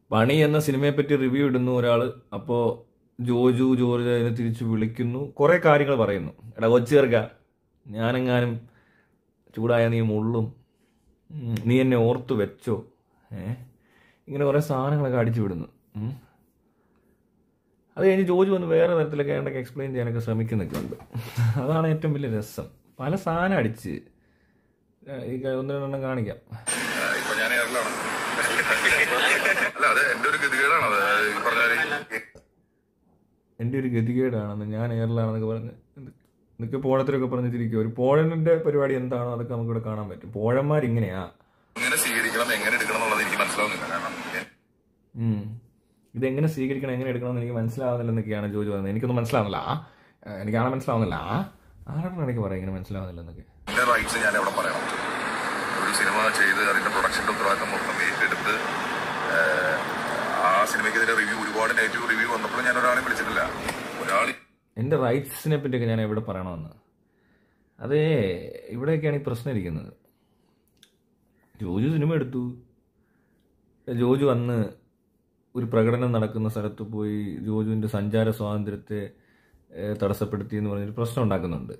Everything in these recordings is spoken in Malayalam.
പണി എന്ന സിനിമയെ പറ്റി റിവ്യൂ ഇടുന്നു ഒരാൾ അപ്പോൾ ജോജു ജോർജ് അതിനെ തിരിച്ച് വിളിക്കുന്നു കുറേ കാര്യങ്ങൾ പറയുന്നു എടാ കൊച്ചേർക്ക ഞാനെങ്ങാനും ചൂടായ നീ മുള്ളും ഉം, നീ എന്നെ ഓർത്ത് വെച്ചോ ഏ ഇങ്ങനെ കുറേ സാധനങ്ങളൊക്കെ അടിച്ചു വിടുന്നു ഉം. അത് കഴിഞ്ഞ് ജോജു വന്ന് വേറെ തരത്തിലൊക്കെ ഏണ്ടൊക്കെ എക്സ്പ്ലെയിൻ ചെയ്യാനൊക്കെ ശ്രമിക്കുന്നൊക്കെ ഉണ്ട് അതാണ് ഏറ്റവും വലിയ രസം പല സാധനം അടിച്ച് ഏ, ഈ ക- ഒന്ന് രണ്ടെണ്ണം കാണിക്കാം ഇപ്പൊ ഞാൻ എയറിലാണ് അല്ല അത് എന്റെ ഒരു ഗതികേടാണ് അത് ഈ പറഞ്ഞ എൻ്റെ ഒരു ഗതികേടാണെന്ന് ഞാൻ എയറിലാണെന്നൊക്കെ പറഞ്ഞ് നിനക്ക് പോഴത്തിലൊക്കെ പറഞ്ഞ് തിരിക്കുക ഒരു പോഴൻ്റെ പരിപാടി എന്താണോ അതൊക്കെ നമുക്കിവിടെ കാണാൻ പറ്റും പോഴന്മാരിങ്ങനെയാ എങ്ങനെ സ്വീകരിക്കണം എങ്ങനെ എടുക്കണം എന്നുള്ളത് എനിക്ക് മനസ്സിലാവുന്നില്ല കാരണം എ- ഉം. ഇതെങ്ങനെ സ്വീകരിക്കണം എങ്ങനെ എടുക്കണം എന്ന് എനിക്ക് മനസ്സിലാവുന്നില്ലെന്നൊക്കെയാണ് ജോജി പറയുന്നത് എനിക്കൊന്നും മനസ്സിലാവുന്നില്ല ആ ഏഹ് എനിക്കാണ് മനസ്സിലാവുന്നില്ല ആ ആരോടാണ് എനിക്ക് പറയാം ഇങ്ങനെ മനസ്സിലാവുന്നില്ലെന്നൊക്കെ എന്റെ റൈറ്റ്സ് ഞാൻ എവിടെ പറയണം ഒരു സിനിമ ചെയ്ത് അതിന്റെ പ്രൊഡക്ഷന്റെ ഉത്തരവാദിത്തം മൊത്തം ഏറ്റെടുത്ത് ഏഹ്, ആ സിനിമയ്ക്കെതിരെ റിവ്യൂ ഒരുപാട് നെഗറ്റീവ് റിവ്യൂ വന്നപ്പോൾ ഞാൻ ഒരാളെ വിളിച്ചിട്ടില്ല ഒരാൾ എൻ്റെ റൈറ്റ്സിനെ പറ്റിയൊക്കെ ഞാൻ എവിടെ പറയണമെന്ന് അതേ ഇവിടെയൊക്കെയാണ് ഈ പ്രശ്നം ഇരിക്കുന്നത് ജോജു സിനിമ എടുത്തു ജോജു അന്ന് ഒരു പ്രകടനം നടക്കുന്ന സ്ഥലത്ത് പോയി ജോജുവിൻ്റെ സഞ്ചാര സ്വാതന്ത്ര്യത്തെ ഏഹ്, തടസ്സപ്പെടുത്തി എന്ന് പറഞ്ഞൊരു പ്രശ്നം ഉണ്ടാക്കുന്നുണ്ട്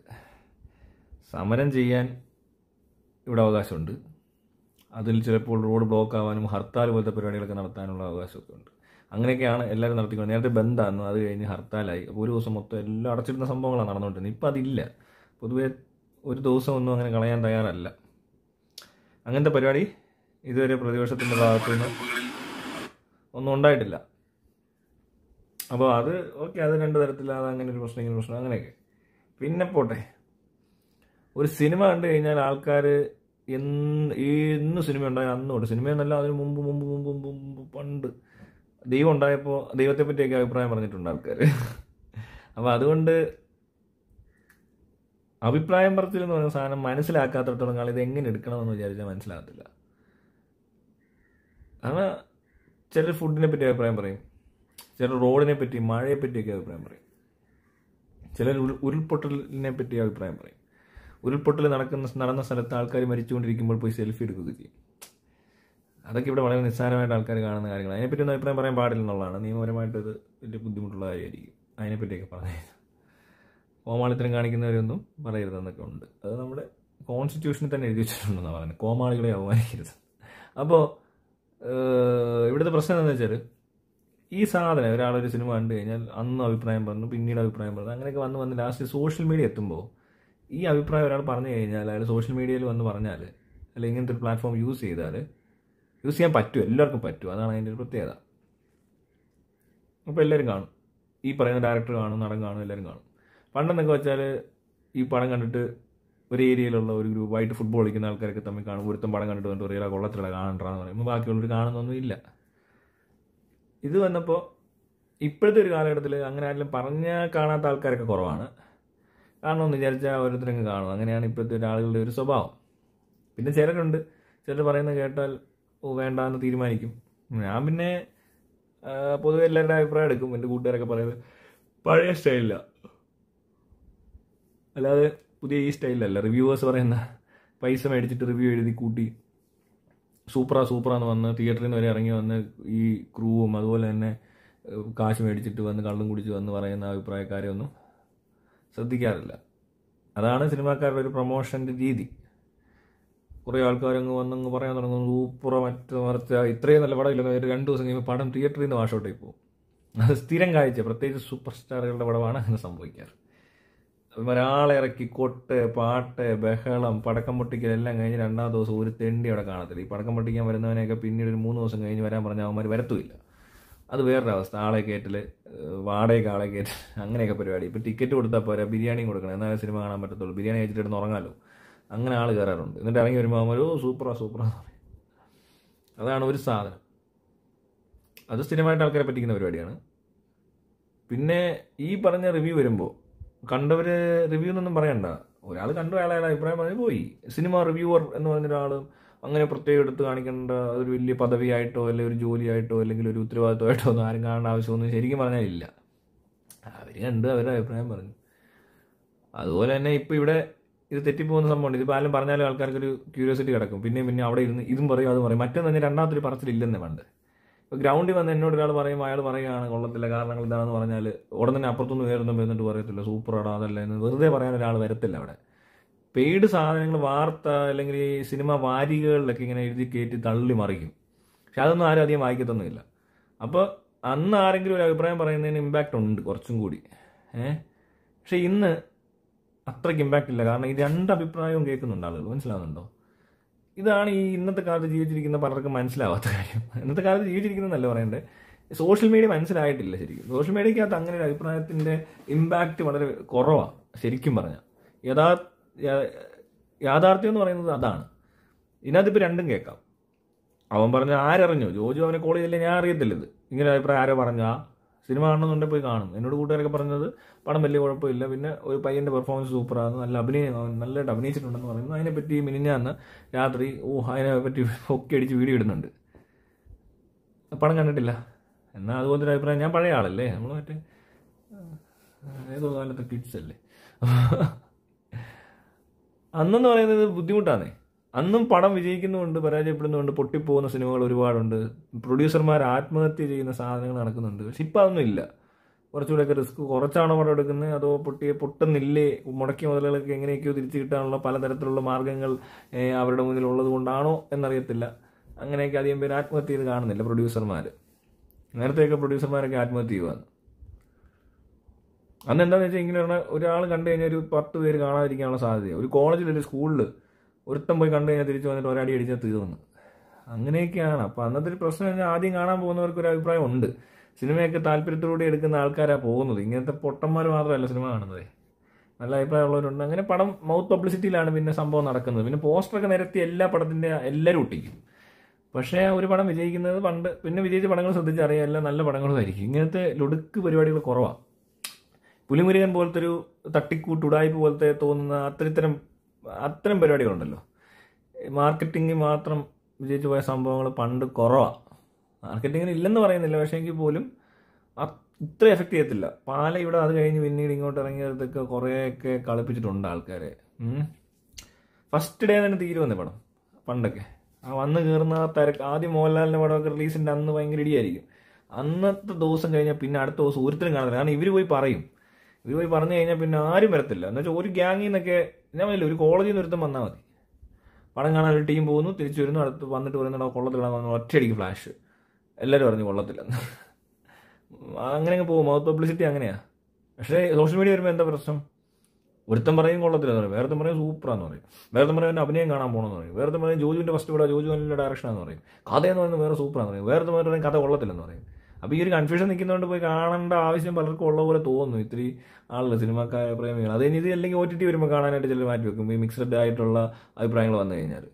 സമരം ചെയ്യാൻ ഇവിടെ അവകാശമുണ്ട് അതിൽ ചിലപ്പോൾ റോഡ് ബ്ലോക്ക് ആവാനും ഹർത്താൽ പോലത്തെ പരിപാടികളൊക്കെ നടത്താനുള്ള അവകാശമൊക്കെ ഉണ്ട് അങ്ങനെയൊക്കെയാണ് എല്ലാവരും നടത്തിക്കൊണ്ട് നേരത്തെ ബന്ധായിരുന്നു അത് കഴിഞ്ഞ് ഹർത്താലായി അപ്പോൾ ഒരു ദിവസം മൊത്തം എല്ലാം അടച്ചിരുന്ന സംഭവങ്ങളാണ് നടന്നുകൊണ്ടിരുന്നത് ഇപ്പം അതില്ല പൊതുവേ ഒരു ദിവസം ഒന്നും അങ്ങനെ കളയാൻ തയ്യാറല്ല അങ്ങനത്തെ പരിപാടി ഇതുവരെ പ്രതിപക്ഷത്തിൻ്റെ ഭാഗത്തു നിന്ന് ഒന്നും ഉണ്ടായിട്ടില്ല അപ്പോൾ അത് ഓക്കെ അത് രണ്ട് തരത്തിലാണ് അങ്ങനെ ഒരു പ്രശ്നം ഇങ്ങനെ ഒരു പ്രശ്നം അങ്ങനെയൊക്കെ പിന്നെ പോട്ടെ ഒരു സിനിമ കണ്ടു കഴിഞ്ഞാൽ ആൾക്കാർ എന്ന് എന്ന് സിനിമ ഉണ്ടായ അന്ന് തൊട്ട് സിനിമയെന്നല്ല അതിന് മുമ്പ് മുമ്പ് മുമ്പ് മുമ്പ് മുമ്പ് പണ്ട് ദൈവം ഉണ്ടായപ്പോൾ ദൈവത്തെ പറ്റിയൊക്കെ അഭിപ്രായം പറഞ്ഞിട്ടുണ്ട് ആൾക്കാർ അപ്പോൾ അതുകൊണ്ട് അഭിപ്രായം പറച്ചിൽ എന്ന് പറയുന്ന സാധനം മനസ്സിലാക്കാത്തടത്തോളം കാലം ഇത് എങ്ങനെ എടുക്കണമെന്ന് വിചാരിച്ചാൽ മനസ്സിലാകത്തില്ല കാരണം ചിലർ ഫുഡിനെ പറ്റി അഭിപ്രായം പറയും ചിലർ റോഡിനെ പറ്റി മഴയെ പറ്റിയൊക്കെ അഭിപ്രായം പറയും ചിലർ ഉരുൾ- ഉരുൾപൊട്ടലിനെ പറ്റി അഭിപ്രായം പറയും ഉരുൾപൊട്ടൽ നടക്കുന്ന നടന്ന സ്ഥലത്ത് ആൾക്കാർ മരിച്ചുകൊണ്ടിരിക്കുമ്പോൾ പോയി സെൽഫി എടുക്കുകയൊക്കെ ചെയ്യും അതൊക്കെ ഇവിടെ വളരെ നിസ്സാരമായിട്ട് ആൾക്കാർ കാണുന്ന കാര്യങ്ങൾ അതിനെപ്പറ്റി ഒന്നും അഭിപ്രായം പറയാൻ പാടില്ല എന്നുള്ളതാണ് നിയമപരമായിട്ട് അത് വലിയ ബുദ്ധിമുട്ടുള്ള കാര്യമായിരിക്കും അതിനെപ്പറ്റിയൊക്കെ പറഞ്ഞു കോമാളിത്തരം കാണിക്കുന്നവരൊന്നും പറയരുതെന്നൊക്കെ ഉണ്ട് അത് നമ്മുടെ കോൺസ്റ്റിറ്റ്യൂഷനിൽ തന്നെ എഴുതി വെച്ചിട്ടുണ്ടെന്നാണ് പറയുന്നത് കോമാളികളെ അവമാനിക്കരുത് അപ്പോൾ ഇവിടുത്തെ പ്രശ്നം എന്താണെന്ന് വെച്ചാൽ ഈ സാധനം ഒരാളൊരു സിനിമ കണ്ടു കഴിഞ്ഞാൽ അന്ന് അഭിപ്രായം പറഞ്ഞു പിന്നീട് അഭിപ്രായം പറഞ്ഞു അങ്ങനെയൊക്കെ വന്ന് വന്ന് ലാസ്റ്റ് സോഷ്യൽ മീഡിയ എത്തുമ്പോൾ ഈ അഭിപ്രായം ഒരാൾ പറഞ്ഞു കഴിഞ്ഞാൽ അയാൾ സോഷ്യൽ മീഡിയയിൽ വന്ന് പറഞ്ഞാൽ അല്ലെങ്കിൽ ഇങ്ങനത്തെ ഒരു പ്ലാറ്റ്ഫോം യൂസ് ചെയ്താൽ യൂസ് ചെയ്യാൻ പറ്റും എല്ലാവർക്കും പറ്റും അതാണ് അതിൻ്റെ ഒരു പ്രത്യേകത അപ്പോൾ എല്ലാവരും കാണും ഈ പറയുന്ന ഡയറക്ടർ കാണും നടൻ കാണും എല്ലാവരും കാണും പണ്ടെന്നൊക്കെ വെച്ചാൽ ഈ പടം കണ്ടിട്ട് ഒരു ഏരിയയിലുള്ള ഒരു ഗ്രൂപ്പായിട്ട് ഫുട്ബോൾ കളിക്കുന്ന ആൾക്കാരൊക്കെ തമ്മിൽ കാണും ഒരുത്തം പടം കണ്ടിട്ട് വന്നിട്ട് പറയാ കൊള്ളത്തിലുള്ള കാണണ്ടാന്ന് പറയുമ്പോൾ ബാക്കിയുള്ളവർ കാണുന്നൊന്നും ഇല്ല ഇത് വന്നപ്പോൾ ഇപ്പോഴത്തെ ഒരു കാലഘട്ടത്തിൽ അങ്ങനെ ആരെങ്കിലും പറഞ്ഞാൽ കാണാത്ത ആൾക്കാരൊക്കെ കുറവാണ് കാണണമെന്ന് വിചാരിച്ചാൽ ഓരോരുത്തരങ്ങ് കാണും അങ്ങനെയാണ് ഇപ്പോഴത്തെ ഒരു ആളുകളുടെ ഒരു സ്വഭാവം പിന്നെ ചിലരുണ്ട് ചിലർ പറയുന്നത് കേട്ടാൽ ഓ വേണ്ടാന്ന് തീരുമാനിക്കും ഞാൻ പിന്നെ ആ, പൊതുവെ എല്ലാവരുടെ അഭിപ്രായം എടുക്കും എൻ്റെ കൂട്ടുകാരൊക്കെ പറയുന്നത് പഴയ സ്റ്റൈലില്ല അല്ലാതെ പുതിയ ഈ സ്റ്റൈലിലല്ല റിവ്യൂവേഴ്സ് പറയുന്ന പൈസ മേടിച്ചിട്ട് റിവ്യൂ എഴുതി കൂട്ടി സൂപ്പറാ സൂപ്പറാന്ന് വന്ന് തിയേറ്ററിൽ നിന്ന് വരെ ഇറങ്ങി വന്ന് ഈ ക്രൂവും അതുപോലെ തന്നെ ഏഹ്, കാശ് മേടിച്ചിട്ട് വന്ന് കള്ളും കുടിച്ച് വന്ന് പറയുന്ന അഭിപ്രായക്കാരെ ഒന്നും ശ്രദ്ധിക്കാറില്ല അതാണ് സിനിമാക്കാരുടെ ഒരു പ്രൊമോഷൻ്റെ രീതി കുറേ ആൾക്കാരങ്ങ് വന്നങ്ങ് പറയാൻ തുടങ്ങും സൂപ്പറോ മറ്റോ മറിച്ച ഇത്രയും നല്ല പടം ഇല്ലെന്ന് ഒരു രണ്ട് ദിവസം കഴിയുമ്പോൾ പടം തിയേറ്ററിൽ നിന്ന് വാഷൗട്ടായി പോകും അത് സ്ഥിരം കാഴ്ച പ്രത്യേകിച്ച് സൂപ്പർ സ്റ്റാറുകളുടെ പടമാണ് അങ്ങനെ സംഭവിക്കാറ് ഒരാളെ ഇറക്കി കൊട്ട് പാട്ട് ബഹളം പടക്കം പൊട്ടിക്കൽ എല്ലാം കഴിഞ്ഞ് രണ്ടാം ദിവസം ഒരു തെണ്ടി അവിടെ കാണത്തില്ല ഈ പടക്കം പൊട്ടിക്കാൻ വരുന്നവനെയൊക്കെ പിന്നീട് ഒരു മൂന്ന് ദിവസം കഴിഞ്ഞ് വരാൻ പറഞ്ഞാൽ അവന്മാർ വരത്തുമില്ല അത് വേറൊരു അവസ്ഥ ആളെ കയറ്റൽ വാടകയ്ക്ക് ആളെ കയറ്റൽ അങ്ങനെയൊക്കെ പരിപാടി ഇപ്പം ടിക്കറ്റ് കൊടുത്താൽ പോരാ ബിരിയാണിയും കൊടുക്കണം എന്നാലേ സിനിമ കാണാൻ പറ്റത്തുള്ളൂ ബിരിയാണി കഴിച്ചിട്ട് കിടന്ന് ഉറങ്ങാമല്ലോ അങ്ങനെ ആൾ കയറാറുണ്ട് എന്നിട്ട് ഇറങ്ങി വരുമ്പോൾ അവന്മാർ ഓ സൂപ്പറാ സൂപ്പറാ അതാണ് ഒരു സാധനം അത് സ്ഥിരമായിട്ട് ആൾക്കാരെ പറ്റിക്കുന്ന പരിപാടിയാണ് പിന്നെ ഈ പറഞ്ഞ റിവ്യൂ വരുമ്പോൾ കണ്ടവർ റിവ്യൂ എന്നൊന്നും പറയണ്ട ഒരാൾ കണ്ടു അയാളെ അയാളെ അഭിപ്രായം പറഞ്ഞ് പോയി സിനിമ റിവ്യൂവർ എന്ന് പറഞ്ഞ ഒരാൾ അങ്ങനെ പ്രത്യേകം എടുത്ത് കാണിക്കേണ്ട ഒരു വലിയ പദവിയായിട്ടോ അല്ലെങ്കിൽ ഒരു ജോലിയായിട്ടോ അല്ലെങ്കിൽ ഒരു ഉത്തരവാദിത്തമായിട്ടോ ഒന്നും ആരും കാണേണ്ട ആവശ്യമൊന്നും ശരിക്കും പറഞ്ഞാൽ ഇല്ല അവർ കണ്ട് അവരുടെ അഭിപ്രായം പറഞ്ഞു അതുപോലെ തന്നെ ഇപ്പോൾ ഇവിടെ ഇത് തെറ്റിപ്പോകുന്ന സംഭവമുണ്ട് ഇതിപ്പോൾ ആരും പറഞ്ഞാലും ആൾക്കാർക്ക് ഒരു ക്യൂരിയോസിറ്റി കിടക്കും പിന്നെയും പിന്നെ അവിടെ ഇരുന്ന് ഇതും പറയും അതും പറയും മറ്റൊന്നും തന്നെ രണ്ടാമത്തൊരു പറച്ചിലില്ലെന്നേ പണ്ട് ഇപ്പോൾ ഗ്രൗണ്ടിൽ വന്ന് എന്നോട് ഒരാൾ പറയുമ്പോൾ അയാൾ പറയുകയാണ് കൊള്ളത്തില്ല കാരണങ്ങൾ ഇതാണെന്ന് പറഞ്ഞാൽ ഉടൻ തന്നെ അപ്പുറത്തുനിന്ന് വേറൊന്നും വരുന്നിട്ട് പറയത്തില്ല സൂപ്പർ ആടാ അതല്ല എന്ന് വെറുതെ പറയാൻ ഒരാൾ വരത്തില്ല അവിടെ പെയ്ഡ് സാധനങ്ങൾ വാർത്ത അല്ലെങ്കിൽ ഈ സിനിമ വാരികകളിലൊക്കെ ഇങ്ങനെ എഴുതി കയറ്റി തള്ളി മറിക്കും പക്ഷെ അതൊന്നും ആരും അധികം വായിക്കത്തൊന്നുമില്ല അപ്പോൾ അന്ന് ആരെങ്കിലും ഒരു അഭിപ്രായം പറയുന്നതിന് ഇമ്പാക്റ്റ് ഉണ്ട് കുറച്ചും കൂടി ഏഹ് പക്ഷെ ഇന്ന് അത്രയ്ക്ക് ഇമ്പാക്റ്റ് ഇല്ല കാരണം ഈ രണ്ട് അഭിപ്രായവും കേൾക്കുന്നുണ്ട് ആളുകൾ മനസ്സിലാവുന്നുണ്ടോ ഇതാണ് ഈ ഇന്നത്തെ കാലത്ത് ജീവിച്ചിരിക്കുന്ന പലർക്കും മനസ്സിലാവാത്ത കാര്യം ഇന്നത്തെ കാലത്ത് ജീവിച്ചിരിക്കുന്നതല്ല പറയണ്ടേ സോഷ്യൽ മീഡിയ മനസ്സിലായിട്ടില്ല ശരിക്കും സോഷ്യൽ മീഡിയക്കകത്ത് അങ്ങനെ ഒരു അഭിപ്രായത്തിന്റെ ഇമ്പാക്റ്റ് വളരെ കുറവാണ് ശരിക്കും പറഞ്ഞാൽ യഥാ യാ- യാഥാർത്ഥ്യം എന്ന് പറയുന്നത് അതാണ് ഇതിനകത്ത് ഇപ്പോൾ രണ്ടും കേൾക്കാം അവൻ പറഞ്ഞ ആരറിഞ്ഞു ജോജു അവനെ കോൾ ചെയ്തില്ല ഞാൻ അറിയത്തില്ല ഇത് ഇങ്ങനെ ഒരു അഭിപ്രായം ആരോ പറഞ്ഞാ സിനിമ കാണണമെന്നുണ്ടെങ്കിൽ പോയി കാണും എന്നോട് കൂട്ടുകാരൊക്കെ പറഞ്ഞത് പടം വലിയ കുഴപ്പമില്ല പിന്നെ ഒരു പയ്യന്റെ പെർഫോമൻസ് സൂപ്പറാണ് നല്ല അഭിനയം അവൻ നല്ലതായിട്ട് അഭിനയിച്ചിട്ടുണ്ടെന്ന് പറയുന്നു അതിനെപ്പറ്റി മിനിഞ്ഞാന്ന് രാത്രി ഓ അതിനെ പറ്റി ഒക്കെ അടിച്ച് വീഡിയോ ഇടുന്നുണ്ട് പടം കണ്ടിട്ടില്ല എന്നാൽ അതുപോലത്തെ ഒരു അഭിപ്രായം ഞാൻ പഴയ ആളല്ലേ നമ്മൾ മറ്റേ ആ, ഏതോ കാലത്തെ കിഡ്സ് അല്ലേ അന്നെന്ന് പറയുന്നത് ബുദ്ധിമുട്ടാണേ അന്നും പടം വിജയിക്കുന്നുമുണ്ട് പരാജയപ്പെടുന്നുമുണ്ട് പൊട്ടിപ്പോകുന്ന സിനിമകൾ ഒരുപാടുണ്ട് പ്രൊഡ്യൂസർമാർ ആത്മഹത്യ ചെയ്യുന്ന സാധനങ്ങൾ നടക്കുന്നുണ്ട് പക്ഷെ ഇപ്പം അതൊന്നും ഇല്ല കുറച്ചുകൂടെയൊക്കെ റിസ്ക് കുറച്ചാണോ പടം എടുക്കുന്നത് അതോ പൊട്ടിയ പൊട്ടുന്നില്ലേ മുടക്കിയ മുതലുകളൊക്കെ എങ്ങനെയൊക്കെയോ തിരിച്ചു കിട്ടാനുള്ള പലതരത്തിലുള്ള മാർഗ്ഗങ്ങൾ ഏഹ്, അവരുടെ മുന്നിൽ ഉള്ളത് കൊണ്ടാണോ എന്നറിയത്തില്ല അങ്ങനെയൊക്കെ അധികം പേര് ആത്മഹത്യ ചെയ്ത് കാണുന്നില്ല പ്രൊഡ്യൂസർമാർ നേരത്തെയൊക്കെ പ്രൊഡ്യൂസർമാരൊക്കെ ആത്മഹത്യ ചെയ്യുവാണ് അന്ന് എന്താണെന്ന് വെച്ചാൽ ഇങ്ങനെ പറഞ്ഞാൽ ഒരാൾ കണ്ടു കഴിഞ്ഞാൽ ഒരു പത്ത് പേര് കാണാതിരിക്കാനുള്ള സാധ്യത ഒരു കോളേജിൽ ഒരു സ്കൂളിൽ ഒരുത്തം പോയി കണ്ടു കഴിഞ്ഞാൽ തിരിച്ചു വന്നിട്ട് ഒരടി അടിച്ചാൽ തീർന്നു അങ്ങനെയൊക്കെയാണ് അപ്പോൾ അന്നത്തെ ഒരു പ്രശ്നം കഴിഞ്ഞാൽ ആദ്യം കാണാൻ പോകുന്നവർക്ക് ഒരു അഭിപ്രായം ഉണ്ട് സിനിമയൊക്കെ താല്പര്യത്തോടെ എടുക്കുന്ന ആൾക്കാരാണ് പോകുന്നത് ഇങ്ങനത്തെ പൊട്ടന്മാർ മാത്രമല്ല സിനിമ കാണുന്നത് നല്ല അഭിപ്രായമുള്ളവരുണ്ട് അങ്ങനെ പടം മൗത്ത് പബ്ലിസിറ്റിയിലാണ് പിന്നെ സംഭവം നടക്കുന്നത് പിന്നെ പോസ്റ്ററൊക്കെ നിരത്തി എല്ലാ പടത്തിൻ്റെ എല്ലാവരും ഒട്ടിക്കും പക്ഷേ ഒരു പടം വിജയിക്കുന്നത് പണ്ട് പിന്നെ വിജയിച്ച പടങ്ങൾ ശ്രദ്ധിച്ചറിയാം എല്ലാം നല്ല പടങ്ങളും ആയിരിക്കും ഇങ്ങനത്തെ ലുടുക്ക് പരിപാടികൾ കുറവാണ് പുലിമുരുകൻ പോലത്തെ ഒരു തട്ടിക്കൂട്ട് ഉടായ്പ പോലത്തെ തോന്നുന്ന അത്തരത്തരം അത്തരം പരിപാടികളുണ്ടല്ലോ മാർക്കറ്റിംഗ് മാത്രം വിജയിച്ചു പോയ സംഭവങ്ങൾ പണ്ട് കുറവാണ് മാർക്കറ്റിങ്ങിന് ഇല്ലെന്ന് പറയുന്നില്ല പക്ഷേ എങ്കിൽ പോലും അ- ഇത്ര എഫക്റ്റ് ചെയ്യത്തില്ല പാല ഇവിടെ അത് കഴിഞ്ഞ് പിന്നീട് ഇങ്ങോട്ട് ഇറങ്ങിയതൊക്കെ കുറേയൊക്കെ കളിപ്പിച്ചിട്ടുണ്ട് ആൾക്കാരെ ഫസ്റ്റ് ഡേ തന്നെ തീരുവന്നേ പടം പണ്ടൊക്കെ ആ വന്ന് കയറുന്ന ആ തിരക്ക് ആദ്യം മോഹൻലാലിന്റെ പടമൊക്കെ റിലീസിന്റെ അന്ന് ഭയങ്കര ഇടിയായിരിക്കും അന്നത്തെ ദിവസം കഴിഞ്ഞാൽ പിന്നെ അടുത്ത ദിവസം ഒരുത്തരും കാണത്തില്ല കാരണം ഇവർ പോയി പറയും ഇവർ പോയി പറഞ്ഞു കഴിഞ്ഞാൽ പിന്നെ ആരും വരത്തില്ല എന്ന് വെച്ചാൽ ഒരു ഗ്യാങ്ങിൽ നിന്നൊക്കെ ഞാൻ പറഞ്ഞില്ല ഒരു കോളേജിൽ നിന്ന് ഒരുത്തം വന്നാൽ മതി പടം കാണാൻ ഒരു ടീം പോകുന്നു തിരിച്ചു വരുന്നു അടുത്ത് വന്നിട്ട് പറയുന്നുണ്ടോ കൊള്ളത്തില്ല ഒറ്റയടിക്ക് ഫ്ലാഷ് എല്ലാവരും പറഞ്ഞു കൊള്ളത്തില്ലെന്ന് അങ്ങനെ അങ്ങ് പോകും മൗത്ത് പബ്ലിസിറ്റി അങ്ങനെയാ പക്ഷേ സോഷ്യൽ മീഡിയ വരുമ്പോൾ എന്താ പ്രശ്നം ഒരുത്തൻ പറയും കൊള്ളത്തില്ലെന്ന് പറയും വേറെത്തം പറയും സൂപ്പറാന്ന് പറയും വേറെത്തം പറയും എൻ്റെ അഭിനയം കാണാൻ പോകണമെന്ന് പറയും വേറെത്തം പറയും ജോജുവിൻ്റെ ഫസ്റ്റ് ഇവിടെ ജോജു നല്ല ഡയറക്ഷനാന്ന് പറയും കഥയെന്ന് പറയുന്നത് വേറെ സൂപ്പറാന്ന് പറയും വേറെത്തം പറയും കഥ കൊള്ളത്തില്ലെന്ന് പറയും അപ്പോൾ ഈ ഒരു കൺഫ്യൂഷൻ നിൽക്കുന്നതുകൊണ്ട് പോയി കാണേണ്ട ആവശ്യം പലർക്കും ഉള്ള പോലെ തോന്നുന്നു ഇത്തിരി ആളുകൾ സിനിമാക്കായ പ്രേമികൾ അത് കഴിഞ്ഞ് ഇത് അല്ലെങ്കിൽ ഒ ടി ടി വരുമ്പോൾ കാണാനായിട്ട് ചിലർ മാറ്റി വെക്കും ഈ മിക്സഡ് ആയിട്ടുള്ള അഭിപ്രായങ്ങൾ വന്നു കഴിഞ്ഞാൽ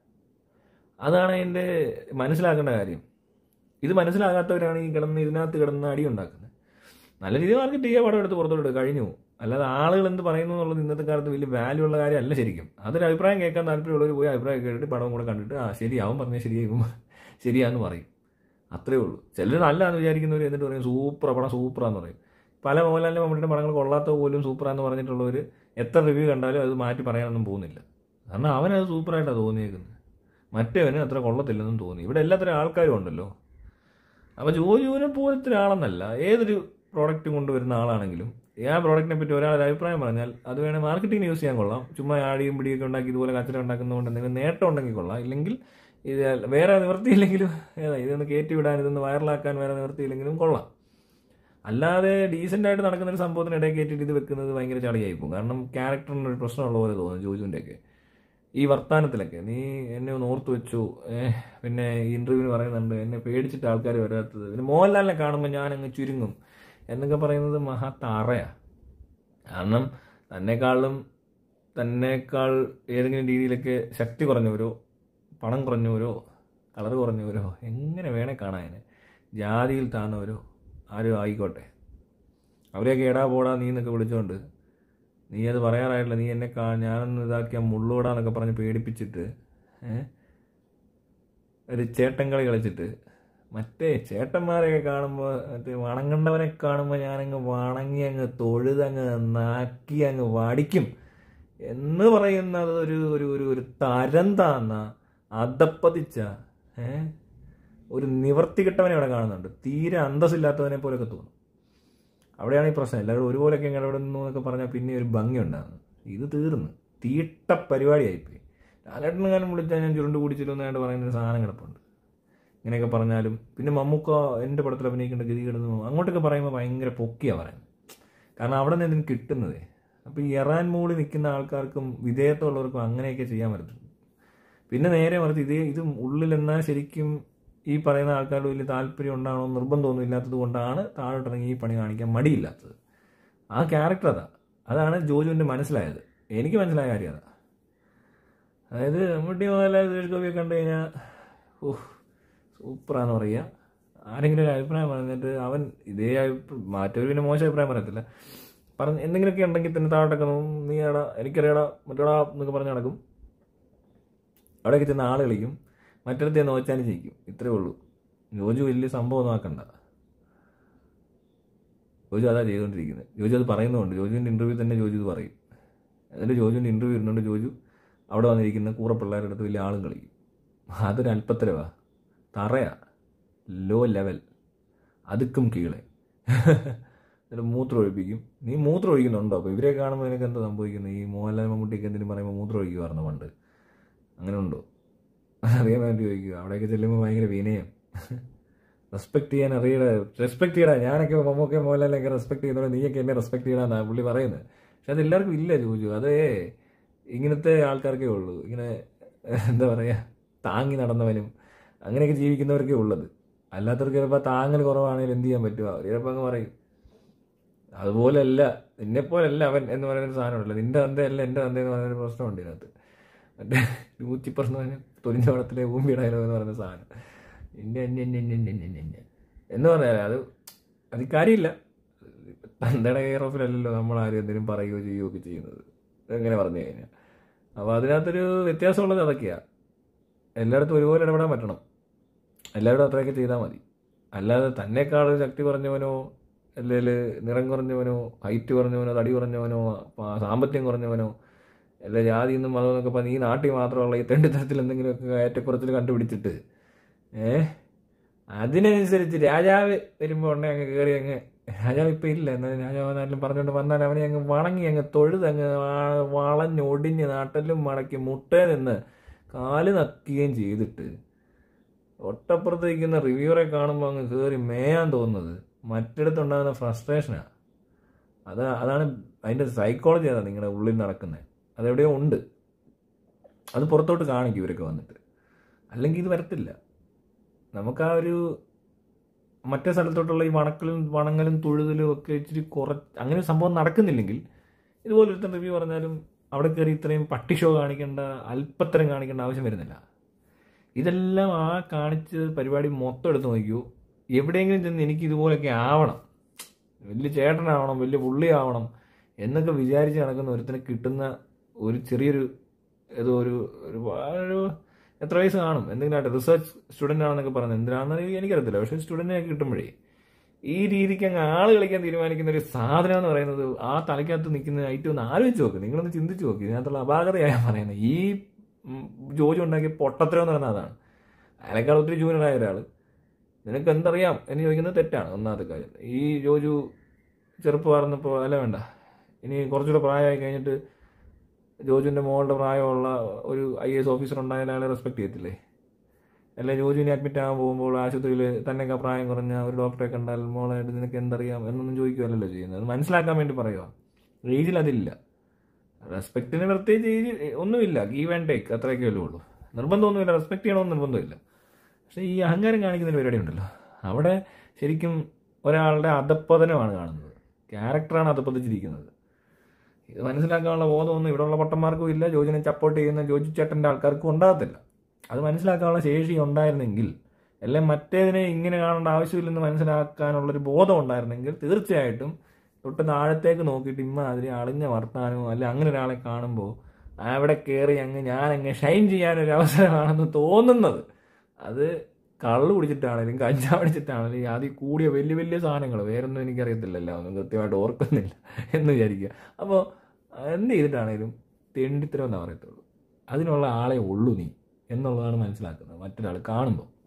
അതാണ് അതിൻ്റെ മനസ്സിലാക്കേണ്ട കാര്യം ഇത് മനസ്സിലാകാത്തവരാണ് ഈ കിടന്ന് ഇതിനകത്ത് കിടന്ന് അടി ഉണ്ടാക്കുന്നത് നല്ല രീതിയിൽ മാർക്കറ്റ് ചെയ്യുക പടം എടുത്ത് പുറത്തോട്ട് കഴിഞ്ഞു അല്ലാതെ ആളുകൾ എന്ത് പറയുന്നു എന്നുള്ളത് ഇന്നത്തെ കാലത്ത് വലിയ വാല്യൂ ഉള്ള കാര്യമല്ല ശരിക്കും അതൊരു അഭിപ്രായം കേൾക്കാൻ താല്പര്യമുള്ളവർ പോയി അഭിപ്രായം കേട്ടിട്ട് പടം കൂടെ കണ്ടിട്ട് ആ ശരി അവൻ പറഞ്ഞാൽ ശരിയാകും ശരിയാന്ന് പറയും അത്രേ ഉള്ളൂ ചിലർ നല്ലതാണെന്ന് വിചാരിക്കുന്നവർ എന്നിട്ട് പറയും സൂപ്പർ പടം സൂപ്പറാന്ന് പറയും പല മോഹൻലാലിൻ്റെ മമ്മൂട്ടിയുടെ പടങ്ങൾ കൊള്ളാത്ത പോലും സൂപ്പറാന്ന് പറഞ്ഞിട്ടുള്ളവർ എത്ര റിവ്യൂ കണ്ടാലും അത് മാറ്റി പറയാനൊന്നും പോകുന്നില്ല കാരണം അവനത് സൂപ്പറായിട്ടാണ് തോന്നിയേക്കുന്നത് മറ്റേവന് അത്ര കൊള്ളത്തില്ലെന്നും തോന്നി ഇവിടെ എല്ലാത്തരം ആൾക്കാരും ഉണ്ടല്ലോ അപ്പോൾ ജോജുവിനെ പോലത്തെ ഒരാളെന്നല്ല ഏതൊരു പ്രോഡക്റ്റ് കൊണ്ടുവരുന്ന ആളാണെങ്കിലും ആ പ്രോഡക്റ്റിനെ പറ്റി ഒരാളൊരു അഭിപ്രായം പറഞ്ഞാൽ അത് വേണേൽ മാർക്കറ്റിംഗ് യൂസ് ചെയ്യാൻ കൊള്ളാം ചുമ്മാ ആടിയും പിടിയൊക്കെ ഉണ്ടാക്കി ഇതുപോലെ കച്ചറ ഉണ്ടാക്കുന്നതുകൊണ്ട് എന്തെങ്കിലും നേട്ടം ഉണ്ടെങ്കിൽ കൊള്ളാം ഇല്ലെങ്കിൽ ഇത് വേറെ നിവൃത്തിയില്ലെങ്കിലും ഏതാ ഇതൊന്ന് കയറ്റി വിടാൻ ഇതൊന്ന് വൈറലാക്കാൻ വേറെ നിവൃത്തിയില്ലെങ്കിലും കൊള്ളാം അല്ലാതെ ഡീസൻ്റ് ആയിട്ട് നടക്കുന്ന ഒരു സംഭവത്തിനിടയിൽ കയറ്റിയിട്ട് ഇത് വെക്കുന്നത് ഭയങ്കര ചളിയായി പോകും കാരണം ക്യാരക്ടറിന് ഒരു പ്രശ്നമുള്ള പോലെ തോന്നും ജോജുവിൻ്റെ ഒക്കെ ഈ വർത്താനത്തിലൊക്കെ നീ എന്നെ ഒന്ന് ഓർത്ത് വെച്ചു ഏഹ്, പിന്നെ ഈ ഇന്റർവ്യൂവിന് പറയുന്നുണ്ട് എന്നെ പേടിച്ചിട്ട് ആൾക്കാർ വരാത്തത് പിന്നെ മോഹൻലാലിനെ കാണുമ്പോൾ ഞാൻ അങ്ങ് ചുരുങ്ങും എന്നൊക്കെ പറയുന്നത് മഹാ താറയാ കാരണം തന്നെക്കാളും തന്നെക്കാൾ ഏതെങ്കിലും രീതിയിലൊക്കെ ശക്തി കുറഞ്ഞവരോ പണം കുറഞ്ഞവരോ കളർ കുറഞ്ഞവരോ എങ്ങനെ വേണേ കാണാൻ ജാതിയിൽ താന്നവരോ ആരും ആയിക്കോട്ടെ അവരെയൊക്കെ എടാ പോടാ നീ എന്നൊക്കെ വിളിച്ചോണ്ട് നീ അത് പറയാറായിട്ടില്ല നീ എന്നെ കാ ഞാനൊന്ന് ഇതാക്കിയാൽ മുള്ളോടാന്നൊക്കെ പറഞ്ഞ് പേടിപ്പിച്ചിട്ട് ഏ? ഒരു ചേട്ടൻ കളി കളിച്ചിട്ട് മറ്റേ ചേട്ടന്മാരെയൊക്കെ കാണുമ്പോൾ മറ്റേ വണങ്ങണ്ടവനെ കാണുമ്പോൾ ഞാനങ്ങ് വണങ്ങി അങ്ങ് തൊഴുതങ്ങ് നാക്കി അങ്ങ് വടിക്കും എന്ന് പറയുന്നത് ഒരു ഒരു ഒരു ഒരു തരം താന്ന അതപ്പതിച്ച ഏ ഒരു നിവർത്തി കിട്ടവനെ അവിടെ കാണുന്നുണ്ട് തീരെ അന്തസ്സില്ലാത്തവനെ പോലെയൊക്കെ തോന്നും അവിടെയാണ് ഈ പ്രശ്നം എല്ലാവരും ഒരുപോലെയൊക്കെ ഇടപെടുന്നു എന്നൊക്കെ പറഞ്ഞാൽ പിന്നെ ഒരു ഭംഗി ഉണ്ടാകുന്നു ഇത് തീർന്ന് തീട്ട പരിപാടിയായിപ്പോയി ലാലേട്ടന് കാലം വിളിച്ചാൽ ഞാൻ ചുരുണ്ട് കുടിച്ചില്ലെന്നായിട്ട് പറയുന്ന ഒരു സാധനം കിടപ്പുണ്ട് ഇങ്ങനെയൊക്കെ പറഞ്ഞാലും പിന്നെ മമ്മൂക്ക എൻ്റെ പടത്തിൽ അഭിനയിക്കേണ്ട ഗതി കിടന്നു അങ്ങോട്ടൊക്കെ പറയുമ്പോൾ ഭയങ്കര പൊക്കിയാണ് പറയുന്നത് കാരണം അവിടെ നിന്ന് ഇതിന് കിട്ടുന്നത് അപ്പോൾ ഈ എറാൻ മൂളി നിൽക്കുന്ന ആൾക്കാർക്കും വിധേയത്വമുള്ളവർക്കും അങ്ങനെയൊക്കെ ചെയ്യാൻ പറ്റും പിന്നെ നേരെ മറിച്ച് ഇതേ ഇത് ഉള്ളിലെന്നാൽ ശരിക്കും ഈ പറയുന്ന ആൾക്കാരുടെ വലിയ താല്പര്യം ഉണ്ടാണോ നിർബന്ധമൊന്നും ഇല്ലാത്തത് കൊണ്ടാണ് താഴോട്ടിറങ്ങി ഈ പണി കാണിക്കാൻ മടിയില്ലാത്തത് ആ ക്യാരക്ടർ അതാ അതാണ് ജോജുവിൻ്റെ മനസ്സിലായത് എനിക്ക് മനസ്സിലായ കാര്യം അതാ അതായത് മമ്മൂട്ടി മോഹൻലാൽ സുരേഷ് ഗോപിയെ കണ്ടു കഴിഞ്ഞാൽ ഓഹ് സൂപ്പറാന്ന് പറയുക ആരെങ്കിലും ഒരു അഭിപ്രായം പറഞ്ഞിട്ട് അവൻ ഇതേ അഭിപ്രായം മറ്റൊരു പിന്നെ മോശം അഭിപ്രായം പറയത്തില്ല പറഞ്ഞ് എന്തെങ്കിലുമൊക്കെ ഉണ്ടെങ്കിൽ തന്നെ താഴോട്ടൊക്കെ നോക്കും നീ എടാ എനിക്കറിയടാ മറ്റേടാ എന്നൊക്കെ പറഞ്ഞ് നടക്കും അവിടെയൊക്കെ ചെന്ന് ആൾ കളിക്കും മറ്റിടത്തെ നോച്ചാനും ചെയ്യിക്കും ഇത്രേ ഉള്ളൂ ജോജു വലിയ സംഭവം ആക്കണ്ട ജോജു അതാ ചെയ്തുകൊണ്ടിരിക്കുന്നത് ജോജു അത് പറയുന്നുണ്ട് ജോജുവിൻ്റെ ഇൻ്റർവ്യൂ തന്നെ ജോജു ഇത് പറയും എന്നിട്ട് ജോജുവിൻ്റെ ഇൻ്റർവ്യൂ ഇരുന്നുകൊണ്ട് ജോജു അവിടെ വന്നിരിക്കുന്ന കൂറ പിള്ളേരുടെ അടുത്ത് വലിയ ആളും കളിക്കും അതൊരു അല്പത്തരവാ തറയാ ലോ ലെവൽ അതുക്കും കീഴെ എന്നിട്ട് മൂത്രം ഒഴിപ്പിക്കും നീ മൂത്രം ഒഴിക്കുന്നുണ്ടോ അപ്പോൾ ഇവരെ കാണുമ്പോൾ നിനക്ക് എന്താ സംഭവിക്കുന്നത് ഈ മോഹൻലാൽ മമ്മൂട്ടിക്ക് എന്തിനും പറയുമ്പോൾ മൂത്രം ഒഴിക്കുമായിരുന്നു പണ്ട് അങ്ങനെ ഉണ്ടോ അറിയാൻ വേണ്ടി ചോദിക്കുക അവിടെയൊക്കെ ചെല്ലുമ്പോൾ ഭയങ്കര വിനയം റെസ്പെക്ട് ചെയ്യാൻ അറിയണ റെസ്പെക്ട് ചെയ്യടാ ഞാനൊക്കെ മമ്മൂക്കെ മോഹൻലാലൊക്കെ റെസ്പെക്ട് ചെയ്യുന്നതുകൊണ്ട് നീയൊക്കെ എന്നെ റെസ്പെക്ട് ചെയ്യണമെന്നാണ് പുള്ളി പറയുന്നത് പക്ഷെ അത് എല്ലാവർക്കും ഇല്ല ചോദിച്ചു അതേ ഇങ്ങനത്തെ ആൾക്കാർക്കേ ഉള്ളൂ ഇങ്ങനെ എന്താ പറയുക താങ്ങി നടന്നവനും അങ്ങനെയൊക്കെ ജീവിക്കുന്നവർക്കേ ഉള്ളത് അല്ലാത്തവർക്ക് ചിലപ്പോൾ താങ്ങൽ കുറവാണെങ്കിൽ എന്ത് ചെയ്യാൻ പറ്റുക അവർ ചിലപ്പോൾ അങ്ങ് പറയും അതുപോലല്ല നിന്നെപ്പോലല്ല അവൻ എന്ന് പറയുന്ന ഒരു സാധനമുണ്ടല്ലോ നിന്റെ തന്തയല്ല എൻ്റെ തന്ത എന്ന് പറയുന്ന ഒരു പ്രശ്നമുണ്ട് ഇതിനകത്ത് മറ്റേ നൂറ്റി പ്രശ്നം തൊലിഞ്ഞ വടത്തിലെ ഭൂമി ഡയലോഗ് എന്ന് പറയുന്ന സാധനം ഇന്ന ഇന്ന ഇന്ന ഇന്ന ഇന്ന ഇന്ന ഇന്ന എന്ന് പറഞ്ഞാൽ അത് അത് കാര്യമില്ല തന്തയുടെ കെയർ ഓഫിലല്ലല്ലോ നമ്മൾ ആരും എന്തെങ്കിലും പറയുകയോ ചെയ്യുകയോ ഒക്കെ ചെയ്യുന്നത് എങ്ങനെ പറഞ്ഞു കഴിഞ്ഞാൽ അപ്പോൾ അതിനകത്തൊരു വ്യത്യാസമുള്ളത് അതൊക്കെയാണ് എല്ലായിടത്തും ഒരുപോലെ ഇടപെടാൻ പറ്റണം എല്ലാവരും അത്രയൊക്കെ ചെയ്താൽ മതി അല്ലാതെ തന്നെക്കാൾ ശക്തി കുറഞ്ഞവനോ അല്ലെങ്കിൽ നിറം കുറഞ്ഞവനോ ഹൈറ്റ് കുറഞ്ഞവനോ തടി കുറഞ്ഞവനോ പ- സാമ്പത്തികം കുറഞ്ഞവനോ അല്ല ജാതി എന്നും മതം എന്നൊക്കെ പറഞ്ഞ് ഈ നാട്ടിൽ മാത്രമുള്ള ഈ തെണ്ടിത്തരത്തിൽ എന്തെങ്കിലുമൊക്കെ ഏറ്റക്കുറച്ചിൽ കണ്ടുപിടിച്ചിട്ട് ഏ അതിനനുസരിച്ച് രാജാവ് വരുമ്പോൾ ഉടനെ അങ്ങ് കയറി അങ്ങ് രാജാവ് ഇപ്പം ഇല്ല എന്നാലും രാജാവ് നാട്ടിലും പറഞ്ഞുകൊണ്ട് വന്നാൽ അവനെ അങ്ങ് വണങ്ങി അങ്ങ് തൊഴുത് അങ്ങ് വാ- വളഞ്ഞൊടിഞ്ഞ് നാട്ടിലും മടക്കി മുട്ടേ നിന്ന് കാല് നക്കുകയും ചെയ്തിട്ട് ഒട്ടപ്പുറത്ത് നിൽക്കുന്ന റിവ്യൂറെ കാണുമ്പോൾ അങ്ങ് കയറി മേയാൻ തോന്നുന്നത് മറ്റിടത്തുണ്ടാകുന്ന ഫ്രസ്ട്രേഷനാണ് അത് അതാണ് അതിൻ്റെ സൈക്കോളജി അതാണ് നിങ്ങളുടെ ഉള്ളിൽ നടക്കുന്നത് അതെവിടെയോ ഉണ്ട് അത് പുറത്തോട്ട് കാണിക്കും ഇവരൊക്കെ വന്നിട്ട് അല്ലെങ്കിൽ ഇത് വരത്തില്ല നമുക്ക് ആ ഒരു മറ്റേ സ്ഥലത്തോട്ടുള്ള ഈ വണക്കലും വണങ്ങലും തൊഴുതലും ഒക്കെ ഇച്ചിരി കുറ അങ്ങനെ ഒരു സംഭവം നടക്കുന്നില്ലെങ്കിൽ ഇതുപോലെ ഒരുത്തൻ റിവ്യൂ പറഞ്ഞാലും അവിടെ കയറി ഇത്രയും പട്ടി ഷോ കാണിക്കേണ്ട അല്പത്തരം കാണിക്കേണ്ട ആവശ്യം വരുന്നില്ല ഇതെല്ലാം ആ കാണിച്ച പരിപാടി മൊത്തം എടുത്ത് നോക്കിയോ എവിടെയെങ്കിലും ചെന്ന് എനിക്ക് ഇതുപോലെയൊക്കെ ആവണം വലിയ ചേട്ടനാവണം വലിയ പുള്ളിയാവണം എന്നൊക്കെ വിചാരിച്ച് നടക്കുന്ന ഒരുത്തിന് കിട്ടുന്ന ഒരു ചെറിയൊരു ഏതോ ഒരു ഒരു ഒരു എത്ര വയസ്സ് കാണും എന്തെങ്കിലും ആട്ടെ റിസർച്ച് സ്റ്റുഡൻ്റ് ആണെന്നൊക്കെ പറഞ്ഞത് എന്തിനാണെന്ന് എനിക്കറിയത്തില്ല പക്ഷേ സ്റ്റുഡൻറ്റിനെ കിട്ടുമ്പോഴേ ഈ രീതിക്ക് അങ്ങ് ആള് കളിക്കാൻ തീരുമാനിക്കുന്ന ഒരു സാധനം എന്ന് പറയുന്നത് ആ തലയ്ക്കകത്ത് നിൽക്കുന്ന ഐറ്റം ഒന്ന് ആലോചിച്ച് നോക്ക് നിങ്ങളൊന്ന് ചിന്തിച്ച് നോക്ക് ഇതിനകത്തുള്ള അപാകതയാണ് പറയുന്നത് ഈ ഉം, ജോജി ഉണ്ടാക്കിയ പൊട്ടത്തരം എന്ന് പറയുന്നത് അതാണ് അയാളെക്കാൾ ഒത്തിരി ജൂനിയറായ ഒരാൾ നിനക്ക് എന്തറിയാം എന്ന് ചോദിക്കുന്നത് തെറ്റാണ് ഒന്നാമത്തെ കാര്യം ഈ ജോജു ചെറുപ്പമാർന്നപ്പോൾ അല്ല വേണ്ട ഇനി കുറച്ചുകൂടെ പ്രായമായി കഴിഞ്ഞിട്ട് ജോജുവിൻ്റെ മോളുടെ പ്രായമുള്ള ഒരു ഐ എസ് ഓഫീസർ ഉണ്ടായാൽ അയാളെ റെസ്പെക്ട് ചെയ്യത്തില്ലേ അല്ലെ ജോജുവിനെ അഡ്മിറ്റ് ആകാൻ പോകുമ്പോൾ ആശുപത്രിയിൽ തന്നെയൊക്കെ പ്രായം കുറഞ്ഞ ഒരു ഡോക്ടറെ കണ്ടാൽ മോളായിട്ട് നിനക്ക് എന്തറിയാം എന്നൊന്നും ചോദിക്കുകയല്ലല്ലോ ചെയ്യുന്നത് അത് മനസ്സിലാക്കാൻ വേണ്ടി പറയുക ഏജിൽ അതില്ല റെസ്പെക്റ്റിന് പ്രത്യേകിച്ച് ഏജ് ഒന്നുമില്ല ഗീവ് ആൻഡ് ടേക്ക് അത്രയൊക്കെ ഉള്ളൂ നിർബന്ധമൊന്നുമില്ല റെസ്പെക്ട് ചെയ്യണമെന്ന് നിർബന്ധമില്ല പക്ഷേ ഈ അഹങ്കാരം കാണിക്കുന്ന ഒരു പരിപാടി ഉണ്ടല്ലോ അവിടെ ശരിക്കും ഒരാളുടെ അധപ്പതനമാണ് കാണുന്നത് ക്യാരക്ടറാണ് അധപ്പതിച്ചിരിക്കുന്നത് ഇത് മനസ്സിലാക്കാനുള്ള ബോധമൊന്നും ഇവിടെയുള്ള പൊട്ടന്മാർക്കും ഇല്ല ജോജിനെ സപ്പോർട്ട് ചെയ്യുന്ന ജോജി ചേട്ടൻ്റെ ആൾക്കാർക്കും ഉണ്ടാകത്തില്ല അത് മനസ്സിലാക്കാനുള്ള ശേഷി ഉണ്ടായിരുന്നെങ്കിൽ അല്ലെ മറ്റേതിനെ ഇങ്ങനെ കാണേണ്ട ആവശ്യമില്ലെന്ന് മനസ്സിലാക്കാനുള്ളൊരു ബോധം ഉണ്ടായിരുന്നെങ്കിൽ തീർച്ചയായിട്ടും തൊട്ട് താഴത്തേക്ക് നോക്കിയിട്ട് ഇമ്മാതിരി അളിഞ്ഞ വർത്താനമോ അല്ലെ അങ്ങനെ ഒരാളെ കാണുമ്പോൾ അവിടെ കയറി അങ്ങ് ഞാൻ അങ്ങ് ഷൈൻ ചെയ്യാനൊരു അവസരമാണെന്ന് തോന്നുന്നത് അത് കള്ളു കുടിച്ചിട്ടാണെങ്കിലും കഞ്ചാവ് അടിച്ചിട്ടാണെങ്കിലും ആദ്യം കൂടിയ വലിയ വലിയ സാധനങ്ങൾ വേറൊന്നും എനിക്കറിയത്തില്ലല്ലോ ഒന്നും കൃത്യമായിട്ട് ഓർക്കുന്നില്ല എന്ന് വിചാരിക്കുക അപ്പോൾ എന്ത് ചെയ്തിട്ടാണേലും തെണ്ടിത്തരം എന്നാ പറയത്തുള്ളൂ അതിനുള്ള ആളെ ഉള്ളൂ നീ എന്നുള്ളതാണ് മനസ്സിലാക്കുന്നത് മറ്റൊരാൾ കാണുമ്പോൾ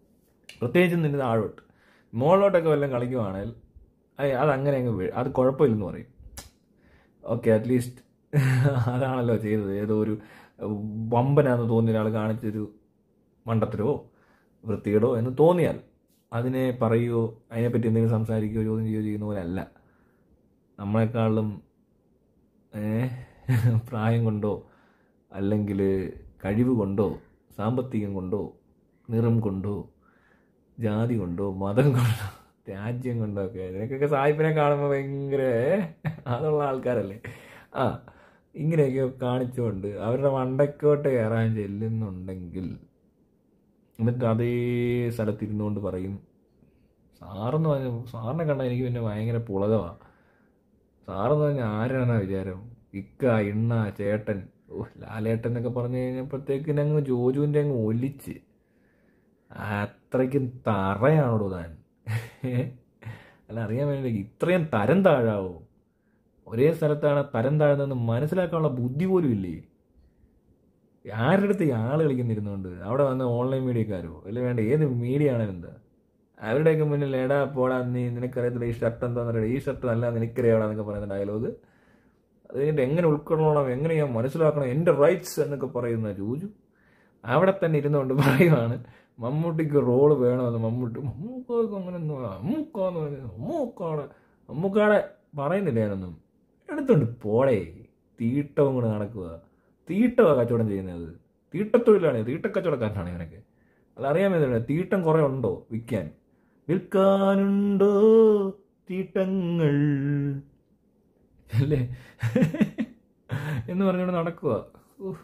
പ്രത്യേകിച്ചും നിന്റെ താഴോട്ട് മുകളിലോട്ടൊക്കെ വല്ലതും കളിക്കുവാണെങ്കിൽ അത് അതങ്ങനെ അങ്ങ് വീഴും അത് കുഴപ്പമില്ലെന്ന് പറയും ഓക്കെ അറ്റ്ലീസ്റ്റ് അതാണല്ലോ ചെയ്തത് ഏതോ ഒരു വമ്പനാന്ന് തോന്നിയ ഒരാൾ കാണിച്ചൊരു മണ്ടത്തരവോ വൃത്തികേടോ എന്ന് തോന്നിയാൽ അതിനെ പറയുകയോ അതിനെപ്പറ്റി എന്തെങ്കിലും സംസാരിക്കുകയോ ചോദ്യം ചെയ്യുകയോ ചെയ്യുന്ന പോലെ അല്ല നമ്മളെക്കാളും ഏ, പ്രായം കൊണ്ടോ അല്ലെങ്കിൽ കഴിവ് കൊണ്ടോ സാമ്പത്തികം കൊണ്ടോ നിറം കൊണ്ടോ ജാതി കൊണ്ടോ മതം കൊണ്ടോ രാജ്യം കൊണ്ടോ ഒക്കെ ഇതിനൊക്കെ സായിപ്പിനെ കാണുമ്പോൾ ഭയങ്കര ഏ, അതുള്ള ആൾക്കാരല്ലേ ആ ഇങ്ങനെയൊക്കെ കാണിച്ചുകൊണ്ട് അവരുടെ മണ്ടക്കോട്ട് കയറാൻ ചെല്ലുന്നുണ്ടെങ്കിൽ എന്നിട്ട് അതേ സ്ഥലത്തിരുന്നുകൊണ്ട് പറയും സാറെന്ന് പറഞ്ഞ സാറിനെ കണ്ടാൽ എനിക്ക് പിന്നെ ഭയങ്കര പുളകമാണ് സാറെന്ന് പറഞ്ഞാൽ ആരാണ് വിചാരം ഇക്ക ഇണ്ണ ചേട്ടൻ ഓ ലാലേട്ടൻ എന്നൊക്കെ പറഞ്ഞു കഴിഞ്ഞപ്പോഴത്തേക്കിന് അങ്ങ് ജോജുവിൻ്റെ അങ്ങ് ഒലിച്ച് അത്രയ്ക്കും തറയാണോടോ താൻ അല്ല അറിയാൻ വേണ്ടി ഇത്രയും തരം താഴാവോ ഒരേ സ്ഥലത്താണ് തരം താഴ്ന്നതെന്ന് മനസ്സിലാക്കാനുള്ള ബുദ്ധി പോലും ഇല്ലേ ആരുടെ അടുത്ത് ഈ ആള് കളിക്കുന്നിരുന്നുകൊണ്ട് അവിടെ വന്ന ഓൺലൈൻ മീഡിയക്കാരോ അല്ല വേണ്ട ഏത് മീഡിയ ആണെങ്കിലും എന്താ അവരുടെയൊക്കെ മുന്നിൽ എടാ പോടാ നീ നിനക്കറിയത്തില്ല ഈ ഷർട്ട് എന്താന്ന് അറിയാം ഈ ഷർട്ട് നല്ല നിനക്കറിയാടാന്നൊക്കെ പറയുന്ന ഡയലോഗ് അത് കഴിഞ്ഞിട്ട് എങ്ങനെ ഉൾക്കൊള്ളണം എങ്ങനെ ഞാൻ മനസ്സിലാക്കണം എൻ്റെ റൈറ്റ്സ് എന്നൊക്കെ പറയുന്ന ജൂജു അവിടെ തന്നെ ഇരുന്നുകൊണ്ട് പറയുവാണ് മമ്മൂട്ടിക്ക് റോള് വേണമെന്ന് മമ്മൂട്ടി മമ്മൂക്കാർക്ക് അങ്ങനെ ഒന്നും വേണ്ട. മമ്മൂക്കാന്ന് പറയുന്നത് മമ്മൂക്കാടെ മമ്മൂക്കാടെ പറയുന്നില്ല ഞാനൊന്നും എടുത്തോണ്ട് പോടേ തീട്ടവും കൂടെ നടക്കുക തീട്ടമാണ് കച്ചവടം ചെയ്യുന്നത് തീട്ടത്തൊഴിലാണ് തീട്ടക്കച്ചവടക്കാരനാണ് ഇവനൊക്കെ അത് അറിയാൻ വേണ്ടി തീട്ടം കുറേ ഉണ്ടോ വിൽക്കാൻ വിൽക്കാനുണ്ടോ തീട്ടങ്ങൾ അല്ലേ എന്ന് പറഞ്ഞുകൊണ്ട് നടക്കുക ഉഫ്.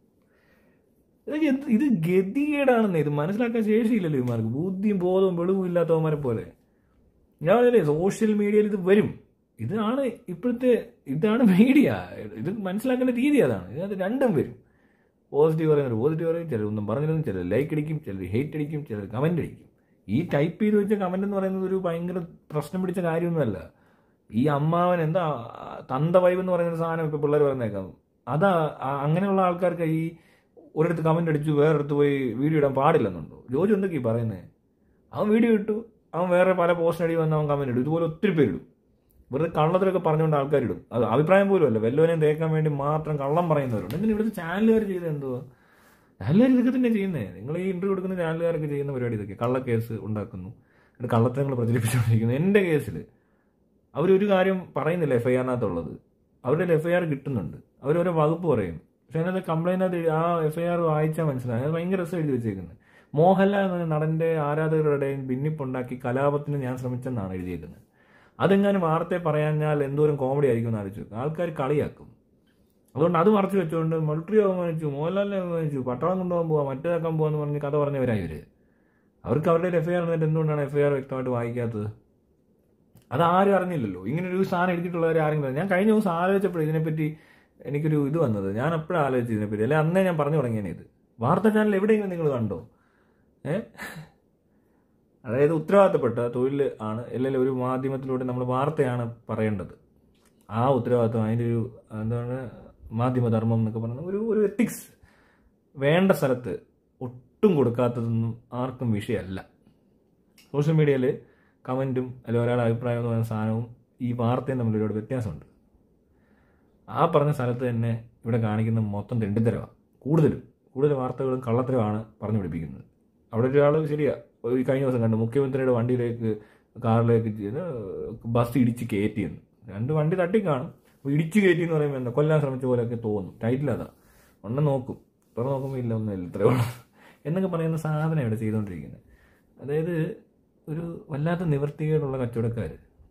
ഇതൊക്കെ എന്ത് ഇത് ഗതികേടാണെന്ന് ഇത് മനസ്സിലാക്കാൻ ശേഷിയില്ലല്ലോ ഇവന്മാർക്ക് ബുദ്ധിയും ബോധവും വെളിവും ഇല്ലാത്തവന്മാരെ പോലെ ഞാൻ പറഞ്ഞില്ലേ സോഷ്യൽ മീഡിയയിൽ ഇത് വരും ഇതാണ് ഇപ്പോഴത്തെ ഇതാണ് മീഡിയ ഇത് മനസ്സിലാക്കേണ്ട രീതി അതാണ് ഇതിനകത്ത് രണ്ടും വരും പോസിറ്റീവ് പറയുന്നവർ പോസിറ്റീവ് പറയും ചിലർ ഒന്നും പറഞ്ഞിരുന്നു ചിലർ ലൈക്ക് അടിക്കും ചിലർ ഹേറ്റ് അടിക്കും ചിലർ കമൻ്റ് അടിക്കും ഈ ടൈപ്പ് ചെയ്ത് വെച്ച കമൻ്റ് എന്ന് പറയുന്നത് ഒരു ഭയങ്കര പ്രശ്നം പിടിച്ച കാര്യമൊന്നുമല്ല ഈ അമ്മാവൻ എന്താ തന്ത വൈബ് എന്ന് പറയുന്ന ഒരു സാധനം ഇപ്പോൾ പിള്ളേർ പറയുന്നേക്കാം അതാ ആ- അങ്ങനെയുള്ള ആൾക്കാർക്ക് ഈ ഒരിടത്ത് കമൻ്റ് അടിച്ചു വേറൊരിടത്ത് പോയി വീഡിയോ ഇടാൻ പാടില്ലെന്നുണ്ടോ ജോജു എന്തൊക്കെ ഈ പറയുന്നത് അവൻ വീഡിയോ ഇട്ടു അവൻ വേറെ പല പോസ്റ്റ് അടി വന്ന് അവൻ കമൻ്റ് ഇടും ഇതുപോലെ ഒത്തിരി പേരിടും വെറുതെ കള്ളത്തിലൊക്കെ പറഞ്ഞുകൊണ്ട് ആൾക്കാരിടും അത് അഭിപ്രായം പോലും അല്ല വല്ലവനെയും തേക്കാൻ വേണ്ടി മാത്രം കള്ളം പറയുന്നവരുണ്ട് എന്തിനാ ഇവിടുത്തെ ചാനലുകാർ ചെയ്തത് എന്തുവാ ചാനലുകാർ ഇതൊക്കെ തന്നെ ചെയ്യുന്നത് നിങ്ങൾ ഈ ഇന്റർവ്യൂ കൊടുക്കുന്ന ചാനലുകാരൊക്കെ ചെയ്യുന്ന പരിപാടി ഇതൊക്കെ കള്ളക്കേസ് ഉണ്ടാക്കുന്നു എന്നിട്ട് കള്ളത്തരങ്ങൾ പ്രചരിപ്പിച്ചുകൊണ്ടിരിക്കുന്നു എൻ്റെ കേസിൽ അവരൊരു കാര്യം പറയുന്നില്ല എഫ് ഐ ആറിനകത്തുള്ളത് അവരുടെ എഫ് ഐ ആർ കിട്ടുന്നുണ്ട് അവരോരോ വകുപ്പ് പറയും പക്ഷെ അതിനകത്ത് കംപ്ലൈൻ്റ് അത് ആ എഫ് ഐ ആർ വായിച്ചാൽ മനസ്സിലായി അത് ഭയങ്കര രസം എഴുതി വെച്ചേക്കുന്നത് മോഹൻലാൽ എന്ന നടന്റെ ആരാധകരുടെ ഭിന്നിപ്പുണ്ടാക്കി കലാപത്തിന് ഞാൻ ശ്രമിച്ചെന്നാണ് എഴുതിയേക്കുന്നത് അതെങ്ങാനും വാർത്തയെ പറയാഞ്ഞാൽ എന്തോരം കോമഡി ആയിരിക്കും എന്ന് ആലോചിച്ചു ആൾക്കാർ കളിയാക്കും അതുകൊണ്ട് അത് മറച്ചു വെച്ചുകൊണ്ട് മിലിറ്ററി ബഹുമാനിച്ചു മോഹൻലാലിനെ ബഹുമാനിച്ചു പട്ടാളം കൊണ്ടുപോകാൻ പോവാ മറ്റേതാക്കാൻ പോവാന്ന് പറഞ്ഞ് കഥ പറഞ്ഞവരാ ഇവര് അവർക്ക് അവരുടെ എഫ് ഐ ആർ എന്നിട്ട് എന്തുകൊണ്ടാണ് എഫ് ഐ ആർ വ്യക്തമായിട്ട് വായിക്കാത്തത് അത് ആരും അറിഞ്ഞില്ലല്ലോ ഇങ്ങനെ ഒരു സാധനം എഴുതിയിട്ടുള്ളവരെ ആരെങ്കിലും ഞാൻ കഴിഞ്ഞ ദിവസം ആലോചിച്ചപ്പോൾ ഇതിനെപ്പറ്റി എനിക്കൊരു ഇത് വന്നത് ഞാൻ എപ്പോഴും ആലോചിച്ചു ഇതിനെപ്പറ്റി അല്ലെ അന്നേ ഞാൻ പറഞ്ഞു തുടങ്ങിയേനെ ഇത് വാർത്താ ചാനൽ എവിടെയെങ്കിലും നിങ്ങൾ കണ്ടോ ഏ അതായത് ഉത്തരവാദിത്തപ്പെട്ട തൊഴിൽ ആണ് അല്ലെങ്കിൽ ഒരു മാധ്യമത്തിലൂടെ നമ്മൾ വാർത്തയാണ് പറയേണ്ടത് ആ ഉത്തരവാദിത്തം അതിൻ്റെ ഒരു എന്താണ് മാധ്യമധർമ്മം എന്നൊക്കെ പറയുന്നത് ഒരു ഒരു എത്തിക്സ് വേണ്ട സ്ഥലത്ത് ഒട്ടും കൊടുക്കാത്തതൊന്നും ആർക്കും വിഷയമല്ല സോഷ്യൽ മീഡിയയിൽ കമൻറ്റും അല്ലെങ്കിൽ ഒരാളുടെ അഭിപ്രായം എന്ന് പറയുന്ന സാധനവും ഈ വാർത്തയും തമ്മിൽ ഒരുപാട് വ്യത്യാസമുണ്ട് ആ പറഞ്ഞ സ്ഥലത്ത് തന്നെ ഇവിടെ കാണിക്കുന്ന മൊത്തം തെണ്ടിത്തരമാണ് കൂടുതലും കൂടുതൽ വാർത്തകളും കള്ളത്തരമാണ് പറഞ്ഞു പിടിപ്പിക്കുന്നത് അവിടെ ഒരാൾ ശരിയാ ഈ കഴിഞ്ഞ ദിവസം കണ്ടു മുഖ്യമന്ത്രിയുടെ വണ്ടിയിലേക്ക് കാറിലേക്ക് ചെയ്ത് ബസ് ഇടിച്ച് കയറ്റിയെന്ന് രണ്ട് വണ്ടി തട്ടി കാണും അപ്പോൾ ഇടിച്ച് കയറ്റി എന്ന് പറയുമ്പോൾ എന്താ കൊല്ലാൻ ശ്രമിച്ച പോലെയൊക്കെ തോന്നും ടൈറ്റിൽ അതാ ഒന്ന് നോക്കും തുറന്ന് നോക്കുമ്പോൾ ഇല്ല ഒന്നുമില്ല ഇത്രയേ ഉള്ളൂ എന്നൊക്കെ പറയുന്ന സാധനം ഇവിടെ ചെയ്തുകൊണ്ടിരിക്കുന്നത് അതായത് ഒരു വല്ലാത്ത നിവൃത്തികേടുള്ള കച്ചവടക്കാർ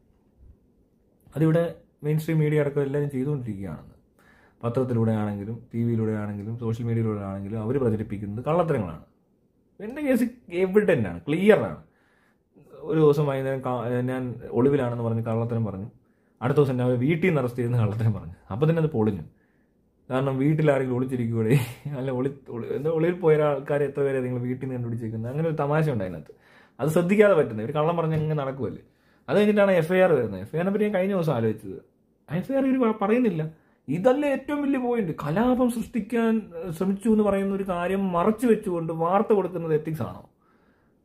അതിവിടെ മെയിൻ സ്ട്രീം മീഡിയ അടക്കം എല്ലാവരും ചെയ്തുകൊണ്ടിരിക്കുകയാണെന്ന് പത്രത്തിലൂടെ ആണെങ്കിലും ടി വിയിലൂടെ ആണെങ്കിലും സോഷ്യൽ മീഡിയയിലൂടെ ആണെങ്കിലും അവർ പ്രചരിപ്പിക്കുന്നത് കള്ളത്തരങ്ങളാണ് എൻ്റെ കേസ് എവിഡൻ്റ് ആണ് ക്ലിയറാണ് ഒരു ദിവസം വൈകുന്നേരം കാ- ഞാൻ ഒളിവിലാണെന്ന് പറഞ്ഞ് കള്ളത്തരം പറഞ്ഞു അടുത്ത ദിവസം രാവിലെ വീട്ടിൽ നിന്ന് അറസ്റ്റ് ചെയ്യുന്ന കള്ളത്തരം പറഞ്ഞു അപ്പോൾ തന്നെ അത് പൊളിഞ്ഞു കാരണം വീട്ടിൽ ആരെങ്കിലും ഒളിച്ചിരിക്കൂടെ അല്ല ഒളി ഒളി- എന്താ ഒളിയിൽ പോയ ആൾക്കാർ എത്ര പേരെ നിങ്ങൾ വീട്ടിൽ നിന്ന് കണ്ടുപിടിച്ചേക്കുന്നത് അങ്ങനെ ഒരു തമാശ ഉണ്ട് അതിനകത്ത് അത് ശ്രദ്ധിക്കാതെ പറ്റുന്നത് ഇവർ കള്ളം പറഞ്ഞ് അങ്ങനെ നടക്കുമല്ലേ അത് കഴിഞ്ഞിട്ടാണ് എഫ് ഐ ആർ വരുന്നത് എഫ് ഐ ആറിനെ പറ്റി ഞാൻ കഴിഞ്ഞ ദിവസം ആലോചിച്ചത് എഫ് ഐ ആർ ഇവർ പറയുന്നില്ല ഇതല്ലേ ഏറ്റവും വലിയ പോയിന്റ് കലാപം സൃഷ്ടിക്കാൻ ഏഹ്, ശ്രമിച്ചു എന്ന് പറയുന്ന ഒരു കാര്യം മറച്ചു വെച്ചുകൊണ്ട് വാർത്ത കൊടുക്കുന്നത് എത്തിക്സ് ആണോ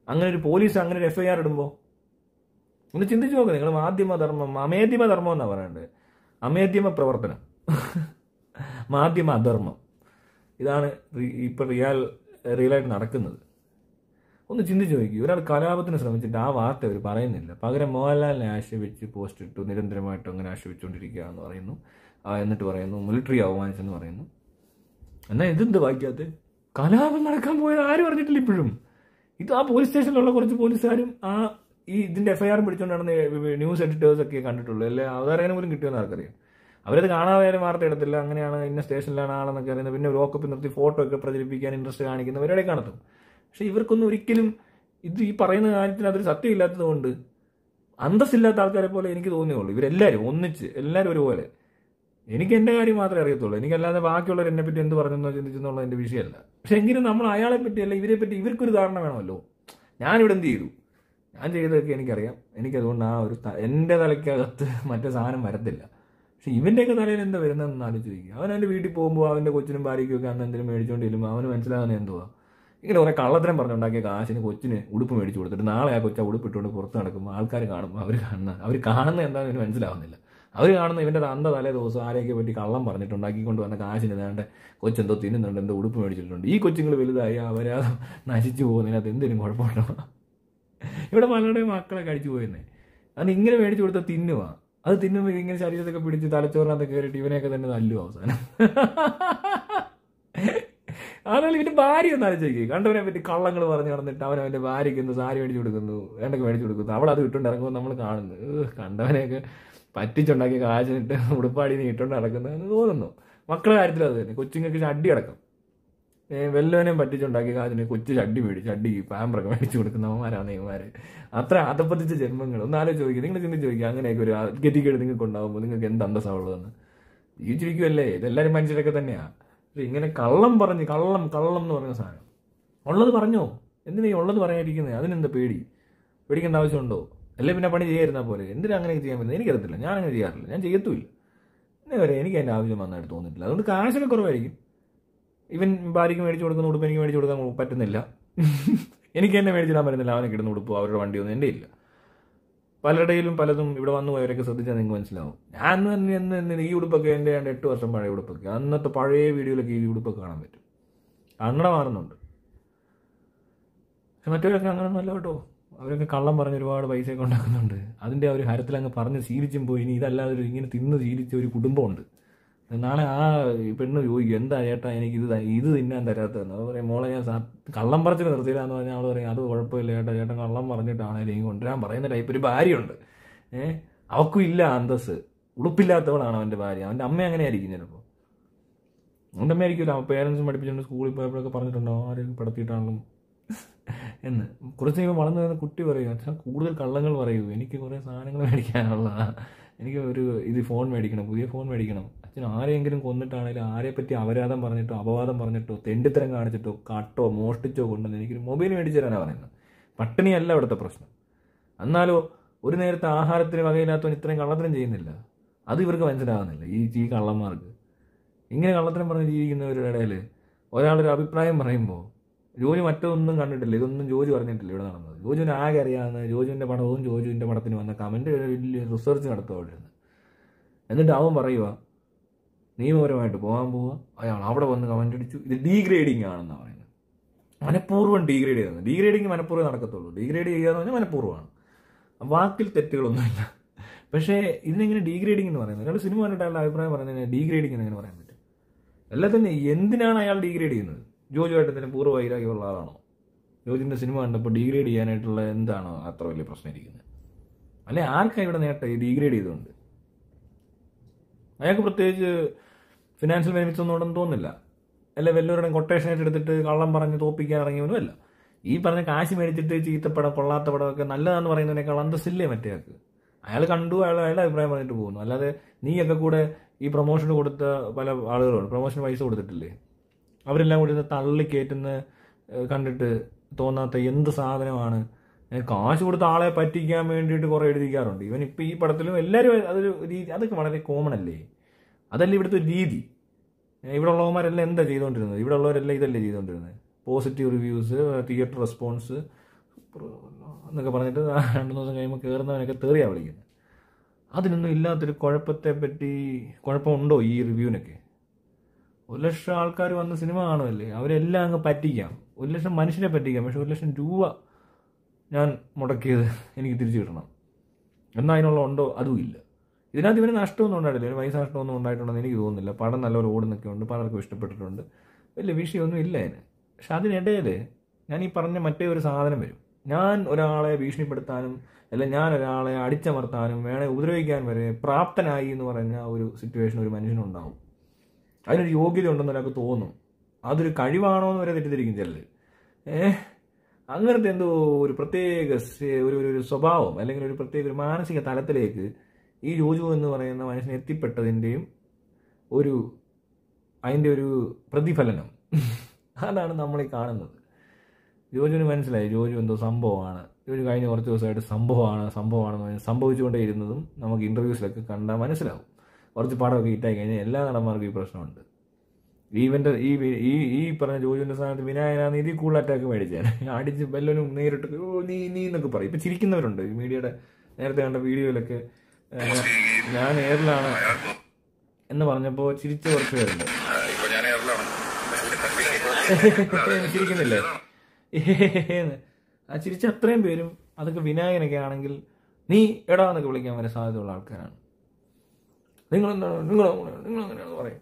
അങ്ങനെ ഒരു പോലീസ് അങ്ങനെ ഒരു എഫ് ഐ ആർ ഇടുമ്പോൾ ഒന്ന് ചിന്തിച്ചു നോക്ക് നിങ്ങൾ മാധ്യമധർമ്മം അമേധ്യമ ധർമ്മം എന്നാണ് പറയേണ്ടത് അമേധ്യമ പ്രവർത്തനം മാധ്യമ അധർമ്മം ഇതാണ് റി- ഇപ്പൊ റിയൽ റിയലായിട്ട് നടക്കുന്നത് ഒന്ന് ചിന്തിച്ചു നോക്കി ഒരാൾ കലാപത്തിന് ശ്രമിച്ചിട്ട് ആ വാർത്ത അവർ പറയുന്നില്ല പകരം മോഹൻലാലിനെ ആക്ഷേപിച്ച് പോസ്റ്റ് ഇട്ടു നിരന്തരമായിട്ട് അങ്ങനെ ആക്ഷേപിച്ചുകൊണ്ടിരിക്കുക എന്ന് പറയുന്നു ആ, എന്നിട്ട് പറയുന്നു മിലിറ്ററി അവമാനിച്ചെന്ന് പറയുന്നു എന്നാൽ ഇതെന്ത് വായിക്കാത്ത കലാപം നടക്കാൻ പോയത് ആരും അറിഞ്ഞിട്ടില്ല ഇപ്പോഴും ഇത് ആ പോലീസ് സ്റ്റേഷനിലുള്ള കുറച്ച് പോലീസുകാരും ആ ഈ ഇതിന്റെ എഫ്ഐആർ പിടിച്ചുകൊണ്ട് നടന്ന ന്യൂസ് എഡിറ്റേഴ്സ് ഒക്കെ കണ്ടിട്ടുള്ളൂ അല്ലെ അവതാരകനെ പോലും കിട്ടിയെന്ന് ആർക്കറിയാം അവരത് കാണാതെ വാർത്ത എടുത്തില്ല അങ്ങനെയാണ് ഇന്ന സ്റ്റേഷനിലാണ് ആളെന്നൊക്കെ അറിയുന്നത് പിന്നെ ലോക്കപ്പ് നിർത്തി ഫോട്ടോ ഒക്കെ പ്രചരിപ്പിക്കാൻ ഇൻട്രസ്റ്റ് കാണിക്കുന്നവരുടെ കാണത്തും പക്ഷെ ഇവർക്കൊന്നും ഒരിക്കലും ഇത് ഈ പറയുന്ന കാര്യത്തിന് അതൊരു സത്യമില്ലാത്തത് കൊണ്ട് അന്തസ്സില്ലാത്ത ആൾക്കാരെ പോലെ എനിക്ക് തോന്നിയുള്ളൂ ഇവരെല്ലാവരും ഒന്നിച്ച് എല്ലാവരും ഒരുപോലെ എനിക്ക് എൻ്റെ കാര്യം മാത്രമേ അറിയത്തുള്ളൂ എനിക്കല്ലാതെ ബാക്കിയുള്ളവർ എന്നെ പറ്റി എന്ത് പറഞ്ഞെന്നോ ചിന്തിച്ചെന്നുള്ള എൻ്റെ വിഷയമല്ല പക്ഷെ എങ്കിലും നമ്മൾ അയാളെ പറ്റി അല്ല ഇവരെ പറ്റി ഇവർക്കൊരു ധാരണ വേണമല്ലോ ഞാനിവിടെ എന്ത് ചെയ്തു ഞാൻ ചെയ്തതൊക്കെ എനിക്കറിയാം എനിക്കതുകൊണ്ട് ആ ഒരു ത- എൻ്റെ തലയ്ക്കകത്ത് മറ്റേ സാധനം വരത്തില്ല പക്ഷെ ഇവൻ്റെയൊക്കെ തലയിൽ എന്താ വരുന്നതെന്ന് ആലോചിക്കുക അവൻ എൻ്റെ വീട്ടിൽ പോകുമ്പോൾ അവൻ്റെ കൊച്ചിനും ഭാര്യയ്ക്കും ഒക്കെ അന്ന് എന്തെങ്കിലും മേടിച്ചുകൊണ്ട് ചെല്ലുമ്പോൾ അവന് മനസ്സിലാകുന്ന എന്തുവാ ഇങ്ങനെ കുറെ കള്ളത്തരം പറഞ്ഞുണ്ടാക്കിയ കാശിന് കൊച്ചിന് ഉടുപ്പ് മേടിച്ചു കൊടുത്തിട്ട് നാളെ ആ കൊച്ച ഉടുപ്പ് ഇട്ടുകൊണ്ട് പുറത്ത് നടക്കുമ്പോൾ ആൾക്കാർ കാണുമ്പോൾ അവർ കാണുന്ന അവർ കാണുന്ന എന്താണെന്ന് ഇവന് മനസ്സിലാവുന്നില്ല അവർ കാണുന്ന ഇവൻ്റെ അന്ത തലേ ദിവസം ആരെയൊക്കെ പറ്റി കള്ളം പറഞ്ഞിട്ട് ഉണ്ടാക്കിക്കൊണ്ട് വന്ന കാശിന് ഏതാണ്ട് കൊച്ചെന്തോ തിന്നുന്നുണ്ട് എന്തോ ഉടുപ്പ് മേടിച്ചിട്ടുണ്ട് ഈ കൊച്ചുങ്ങൾ വലുതായി അവരെ നശിച്ചു പോകുന്നതിനകത്ത് എന്തെങ്കിലും കുഴപ്പമുണ്ടോ ഇവിടെ പലരുടെയും മക്കളെ കഴിച്ചു പോയെന്നേ അത് ഇങ്ങനെ മേടിച്ചു കൊടുത്ത തിന്നുക അത് തിന്നുമ്പോൾ ഇങ്ങനെ ശരീരത്തൊക്കെ പിടിച്ച് തലച്ചോറിനകത്ത് കയറിയിട്ട് ഇവനെയൊക്കെ തന്നെ തല്ലും അവസാനം ആണെങ്കിൽ ഇവന്റെ ഭാര്യ ഒന്ന് ആലോചിക്കുക കണ്ടവനെ പറ്റി കള്ളങ്ങൾ പറഞ്ഞ് നടന്നിട്ട് അവൻ അവന്റെ ഭാര്യയ്ക്ക് എന്ത് സാരി മേടിച്ചു കൊടുക്കുന്നു വേണ്ടൊക്കെ മേടിച്ചു കൊടുക്കുന്നു അവൾ അത് ഇട്ടുകൊണ്ട് ഇറങ്ങുമ്പോൾ നമ്മൾ കാണുന്നു ഏഹ്, കണ്ടവനെയൊക്കെ പറ്റിച്ചുണ്ടാക്കിയ കാശിനിട്ട് ഉടുപ്പാടി നീ ഇട്ടുകൊണ്ട് നടക്കുന്നത് എന്ന് തോന്നുന്നു മക്കളുടെ കാര്യത്തിൽ അത് തന്നെ കൊച്ചുങ്ങൾക്ക് ചട്ടി അടക്കം വെല്ലവനെയും പറ്റിച്ചുണ്ടാക്കിയ കാശിന് കൊച്ചു ചട്ടി മേടിച്ച് ചട്ടി പാമ്പറൊക്കെ മേടിച്ചു കൊടുക്കുന്നവന്മാരാണ് ഇവന്മാര് അത്ര അതപ്പതിച്ച ജന്മങ്ങൾ ഒന്ന് ആലോചിച്ച് ചോദിക്കുക നിങ്ങൾ ചിന്തിച്ച് ചോദിക്കുക അങ്ങനെയൊക്കെ ഒരു ഗതികേട് നിങ്ങൾക്ക് ഉണ്ടാകുമ്പോൾ നിങ്ങൾക്ക് എന്ത് അന്തസ്സാവുള്ളതെന്ന് ജീവിച്ചിരിക്കുമല്ലേ ഇതെല്ലാവരും മനുഷ്യരൊക്കെ തന്നെയാ പക്ഷെ ഇങ്ങനെ കള്ളം പറഞ്ഞ് കള്ളം കള്ളം എന്ന് പറയുന്ന സാധനം ഉള്ളത് പറഞ്ഞോ എന്തിനാ ഈ ഉള്ളത് പറയാതിരിക്കുന്നത് അതിനെന്താ പേടി പേടിക്കേണ്ട ആവശ്യമുണ്ടോ അല്ലെ പിന്നെ പണി ചെയ്യാതിരുന്നാൽ പോലെ എന്തിനാ അങ്ങനെ ചെയ്യാൻ പറ്റുന്നത് എനിക്കറിയത്തില്ല ഞാൻ അങ്ങനെ ചെയ്യാറില്ല ഞാൻ ചെയ്യത്തുമില്ല എന്നെ വരെ എനിക്ക് അതിൻ്റെ ആവശ്യം വന്നായിട്ട് തോന്നിയിട്ടില്ല അതുകൊണ്ട് കാശൊക്കെ കുറവായിരിക്കും ഇവൻ ഭാര്യയ്ക്ക് മേടിച്ചു കൊടുക്കുന്ന ഉടുപ്പ് എനിക്ക് മേടിച്ചു കൊടുക്കാൻ പറ്റുന്നില്ല എനിക്ക് തന്നെ മേടിച്ചിടാൻ പറ്റുന്നില്ല അവനെ കിട്ടുന്ന ഉടുപ്പ് അവരുടെ വണ്ടിയൊന്നും എൻ്റെ ഇല്ല പലരുടെയിലും പലതും ഇവിടെ വന്നു പോയവരൊക്കെ ശ്രദ്ധിച്ചാൽ നിങ്ങൾക്ക് മനസ്സിലാവും ഞാൻ തന്നെ എന്ന് എന്ന് ഈ ഉടുപ്പൊക്കെ എൻ്റെ ഏതാണ്ട് എട്ട് വർഷം പഴയ ഉടുപ്പൊക്കെ അന്നത്തെ പഴയ വീഡിയോയിലൊക്കെ ഈ ഉടുപ്പൊക്കെ കാണാൻ പറ്റും അങ്ങനെ മാറുന്നുണ്ട് പക്ഷെ മറ്റവരൊക്കെ അങ്ങനെയൊന്നും അല്ല കേട്ടോ അവരൊക്കെ കള്ളം പറഞ്ഞ് ഒരുപാട് പൈസയൊക്കെ ഉണ്ടാക്കുന്നുണ്ട് അതിൻ്റെ ആ ഒരു ഹരത്തിൽ അങ്ങ് പറഞ്ഞ് ശീലിച്ചും പോയി ഇനി ഇതല്ലാതെ ഒരു ഇങ്ങനെ തിന്ന് ശീലിച്ച ഒരു കുടുംബമുണ്ട് നാളെ ആ പെണ്ണ് ചോദിക്കും എന്താ ചേട്ടാ എനിക്ക് ഇത് ത- ഇത് തിന്നാൻ തരാത്തതെന്ന് അത് പറയും മോളെ ഞാൻ സാ- കള്ളം പറച്ചിൽ നിർത്തിയില്ല എന്ന് പറഞ്ഞാൽ അവൾ പറയും അത് കുഴപ്പമില്ല ചേട്ടാ ചേട്ടൻ കള്ളം പറഞ്ഞിട്ടാണേലും ഈ കൊണ്ടുവരാൻ പറയുന്ന ടൈപ്പ് ഒരു ഭാര്യയുണ്ട് ഏഹ് അവക്കും ഇല്ല അന്തസ് ഉടുപ്പില്ലാത്തവളാണ് അവൻ്റെ ഭാര്യ അവൻ്റെ അമ്മ അങ്ങനെ ആയിരിക്കും ചിലപ്പോൾ അവൻ്റെ അമ്മ ആയിരിക്കില്ല പേരൻസും പഠിപ്പിച്ചിട്ടുണ്ട് സ്കൂളിൽ പോയപ്പോഴൊക്കെ പറഞ്ഞിട്ടുണ്ടോ ആരെയും പെടുത്തിയിട്ടാണെങ്കിലും എന്ന് കുറച്ച് കഴിയുമ്പോൾ വളർന്നു വരുന്ന കുട്ടി പറയും അച്ഛൻ കൂടുതൽ കള്ളങ്ങൾ പറയൂ എനിക്ക് കുറേ സാധനങ്ങൾ മേടിക്കാനുള്ള എനിക്ക് ഒരു ഇത് ഫോൺ മേടിക്കണം പുതിയ ഫോൺ മേടിക്കണം അച്ഛൻ ആരെയെങ്കിലും കൊന്നിട്ടാണെങ്കിലും ആരെ പറ്റി അപരാധം പറഞ്ഞിട്ടോ അപവാദം പറഞ്ഞിട്ടോ തെണ്ടിത്തരം കാണിച്ചിട്ടോ കാട്ടോ മോഷ്ടിച്ചോ കൊണ്ടുവന്ന് എനിക്കൊരു മൊബൈൽ മേടിച്ചു തരാനാണ് പറയുന്നത് പട്ടിണിയല്ല ഇവിടുത്തെ പ്രശ്നം എന്നാലോ ഒരു നേരത്തെ ആഹാരത്തിന് വകയില്ലാത്തവൻ ഇത്രയും കള്ളത്തരം ചെയ്യുന്നില്ല അത് ഇവർക്ക് മനസ്സിലാകുന്നില്ല ഈ ഈ കള്ളന്മാർക്ക് ഇങ്ങനെ കള്ളത്തരം പറഞ്ഞ് ജീവിക്കുന്നവരുടെ ഇടയിൽ ഒരാളൊരു അഭിപ്രായം പറയുമ്പോൾ ജോജു മറ്റൊന്നും കണ്ടിട്ടില്ല ഇതൊന്നും ജോജു പറഞ്ഞിട്ടില്ല ഇവിടെ നടന്നത് ജോജുവിന് ആകെ അറിയാവുന്ന ജോജുവിൻ്റെ പടവും ജോജുവിൻ്റെ പടത്തിന് വന്ന കമൻറ്റ് വലിയ റിസർച്ച് നടത്തുകയായിരുന്നു എന്നിട്ട് അവൻ പറയുക നിയമപരമായിട്ട് പോകാൻ പോവുക അയാൾ അവിടെ വന്ന് കമൻ്റ് അടിച്ചു ഇത് ഡീഗ്രേഡിങ് ആണെന്നാണ് പറയുന്നത് മനഃപൂർവ്വം ഡീഗ്രേഡ് ചെയ്യുന്നത് ഡീഗ്രേഡിങ് മനഃപൂർവ്വം നടക്കത്തുള്ളൂ ഡീഗ്രേഡ് ചെയ്യുക എന്ന് പറഞ്ഞാൽ മനഃപൂർവ്വമാണ് വാക്കിൽ തെറ്റുകളൊന്നുമില്ല പക്ഷേ ഇതിനെങ്ങനെ ഡീഗ്രേഡിംഗ് എന്ന് പറയുന്നത് അയാൾ സിനിമ കണ്ടിട്ടുള്ള അഭിപ്രായം പറയുന്നതിന് ഡീഗ്രേഡിംഗ് എന്ന് എങ്ങനെ പറയാൻ പറ്റും എല്ലാത്തിനും എന്തിനാണ് അയാൾ ഡീഗ്രേഡ് ചെയ്യുന്നത് ജോജുവായിട്ട് എന്തെങ്കിലും പൂർവ്വ വൈരാഗ്യമുള്ള ആളാണോ ജോജിൻ്റെ സിനിമ കണ്ടപ്പോൾ ഡീഗ്രേഡ് ചെയ്യാനായിട്ടുള്ള എന്താണോ അത്ര വലിയ പ്രശ്നം ഇരിക്കുന്നത് അല്ലെ ആർക്കാ ഇവിടെ നേട്ടം ഈ ഡീഗ്രേഡ് ചെയ്തുകൊണ്ട് അയാൾക്ക് പ്രത്യേകിച്ച് ഫിനാൻഷ്യൽ ബെനിഫിറ്റ്സ് ഒന്നും ഉണ്ടെന്ന് തോന്നുന്നില്ല അല്ലെ വല്ലവരുടെയും കൊട്ടേഷൻ ആയിട്ട് എടുത്തിട്ട് കള്ളം പറഞ്ഞ് തോപ്പിക്കാൻ ഇറങ്ങിയവനുമല്ല ഈ പറഞ്ഞ കാശ് മേടിച്ചിട്ട് ചീത്തപ്പടം കൊള്ളാത്ത പടമൊക്കെ നല്ലതാന്ന് പറയുന്നതിനേക്കാൾ അന്തസ്സില്ലേ മറ്റേ ആൾക്ക് അയാൾ കണ്ടു അയാൾ അയാളുടെ അഭിപ്രായം പറഞ്ഞിട്ട് പോകുന്നു അല്ലാതെ നീയൊക്കെ കൂടെ ഈ പ്രൊമോഷന് കൊടുത്ത പല ആളുകളുണ്ട് പ്രൊമോഷൻ പൈസ കൊടുത്തിട്ടില്ലേ അവരെല്ലാം കൂടി ഇത് തള്ളി കയറ്റുന്ന ഏഹ്, കണ്ടിട്ട് തോന്നാത്ത എന്ത് സാധനമാണ് ഏഹ്, കാശ് കൊടുത്ത ആളെ പറ്റിക്കാൻ വേണ്ടിയിട്ട് കുറെ എഴുതിക്കാറുണ്ട് ഇവൻ ഇപ്പം ഈ പടത്തിലും എല്ലാവരും അതൊരു രീതി അതൊക്കെ വളരെ കോമൺ അല്ലേ അതല്ലേ ഇവിടുത്തെ ഒരു രീതി ഏഹ്, ഇവിടെ ഉള്ളവന്മാരെല്ലാം എന്താ ചെയ്തുകൊണ്ടിരുന്നത് ഇവിടെ ഉള്ളവരെല്ലാം ഇതല്ലേ ചെയ്തുകൊണ്ടിരുന്നത് positive reviews theatre response super എന്നൊക്കെ പറഞ്ഞിട്ട് ആ രണ്ട് ദിവസം കഴിയുമ്പോൾ കയറുന്നവനൊക്കെ തെറിയാണ് വിളിക്കുന്നത് അതിനൊന്നും ഇല്ലാത്തൊരു കുഴപ്പത്തെ പറ്റി കുഴപ്പമുണ്ടോ ഈ റിവ്യൂവിനൊക്കെ ഒരു ലക്ഷം ആൾക്കാർ വന്ന് സിനിമ കാണുമല്ലേ അവരെല്ലാം അങ്ങ് പറ്റിക്കാം ഒരു ലക്ഷം മനുഷ്യരെ പറ്റിക്കാം പക്ഷെ ഒരു ലക്ഷം രൂപ ഞാൻ മുടക്കിയത് എനിക്ക് തിരിച്ചു കിട്ടണം എന്നാൽ അതിനുള്ള ഉണ്ടോ അതും ഇല്ല ഇതിനകത്ത് ഇവന് നഷ്ടമൊന്നും ഉണ്ടായിട്ടില്ല ഇവന് പൈസ നഷ്ടമൊന്നും ഉണ്ടായിട്ടുണ്ടെന്ന് എനിക്ക് തോന്നുന്നില്ല പടം നല്ലൊരു ഓടുന്നൊക്കെ ഉണ്ട് പലർക്കും ഇഷ്ടപ്പെട്ടിട്ടുണ്ട് വലിയ വിഷയമൊന്നും ഇല്ല അതിന് പക്ഷെ അതിനിടയിൽ ഞാൻ ഈ പറഞ്ഞ മറ്റേ ഒരു സാധനം വരും ഞാൻ ഒരാളെ ഭീഷണിപ്പെടുത്താനും അല്ല ഞാൻ ഒരാളെ അടിച്ചമർത്താനും വേണേ ഉപദ്രവിക്കാൻ വരെ പ്രാപ്തനായി എന്ന് പറഞ്ഞ ഒരു സിറ്റുവേഷൻ ഒരു മനുഷ്യനുണ്ടാവും അതിനൊരു യോഗ്യത ഉണ്ടെന്ന് ഒരാൾക്ക് തോന്നും അതൊരു കഴിവാണോ എന്ന് വരെ തെറ്റിദ്ധരിക്കും ചിലർ ഏഹ് അങ്ങനത്തെ എന്തോ ഒരു പ്രത്യേക സ- ഒരു ഒരു- ഒരു സ്വഭാവം അല്ലെങ്കിൽ ഒരു പ്രത്യേക ഒരു മാനസിക തലത്തിലേക്ക് ഈ ജോജു എന്ന് പറയുന്ന മനുഷ്യൻ എത്തിപ്പെട്ടതിൻ്റെയും ഒരു അതിൻ്റെ ഒരു പ്രതിഫലനം അതാണ് നമ്മൾ ഈ കാണുന്നത് ജോജുവിന് മനസ്സിലായി ജോജു എന്തോ സംഭവമാണ് ജോജു കഴിഞ്ഞ കുറച്ച് ദിവസമായിട്ട് സംഭവമാണ് സംഭവമാണെന്ന് പറഞ്ഞ് സംഭവിച്ചുകൊണ്ടേ ഇരുന്നതും നമുക്ക് ഇൻ്റർവ്യൂസിലൊക്കെ കണ്ടാൽ മനസ്സിലാവും കുറച്ച് പടമൊക്കെ ഹിറ്റായി കഴിഞ്ഞാൽ എല്ലാ നടന്മാർക്കും ഈ പ്രശ്നമുണ്ട് ഈവൻ്റെ ഈ വി- ഈ ഈ പറഞ്ഞ ജോജുവിൻ്റെ സ്ഥാനത്ത് വിനായനാണ് ഇതിൽ കൂടുതൽ അറ്റാക്ക് മേടിച്ചാൽ അടിച്ച് ബെല്ലനും നേരിട്ട് ഓ നീ നീ എന്നൊക്കെ പറയും ഇപ്പം ചിരിക്കുന്നവരുണ്ട് ഈ മീഡിയയുടെ നേരത്തെ കണ്ട വീഡിയോയിലൊക്കെ ഏഹ്, ഞാൻ എയറിലാണ് അയാൾക്ക് എന്ന് പറഞ്ഞപ്പോൾ ചിരിച്ച കുറച്ച് പേരുണ്ട് ഇപ്പൊ ഞാൻ എയറിലാണ് ചിരിക്കുന്നില്ലേ ഏന്ന്. ആ ചിരിച്ച അത്രയും പേരും അതൊക്കെ വിനായകനൊക്കെ ആണെങ്കിൽ നീ എടാ എന്നൊക്കെ വിളിക്കാൻ വരെ സാധ്യതയുള്ള ആൾക്കാരാണ് നിങ്ങൾ എന്താണ് നിങ്ങൾ നിങ്ങൾ അങ്ങനെയാണെന്ന് പറയും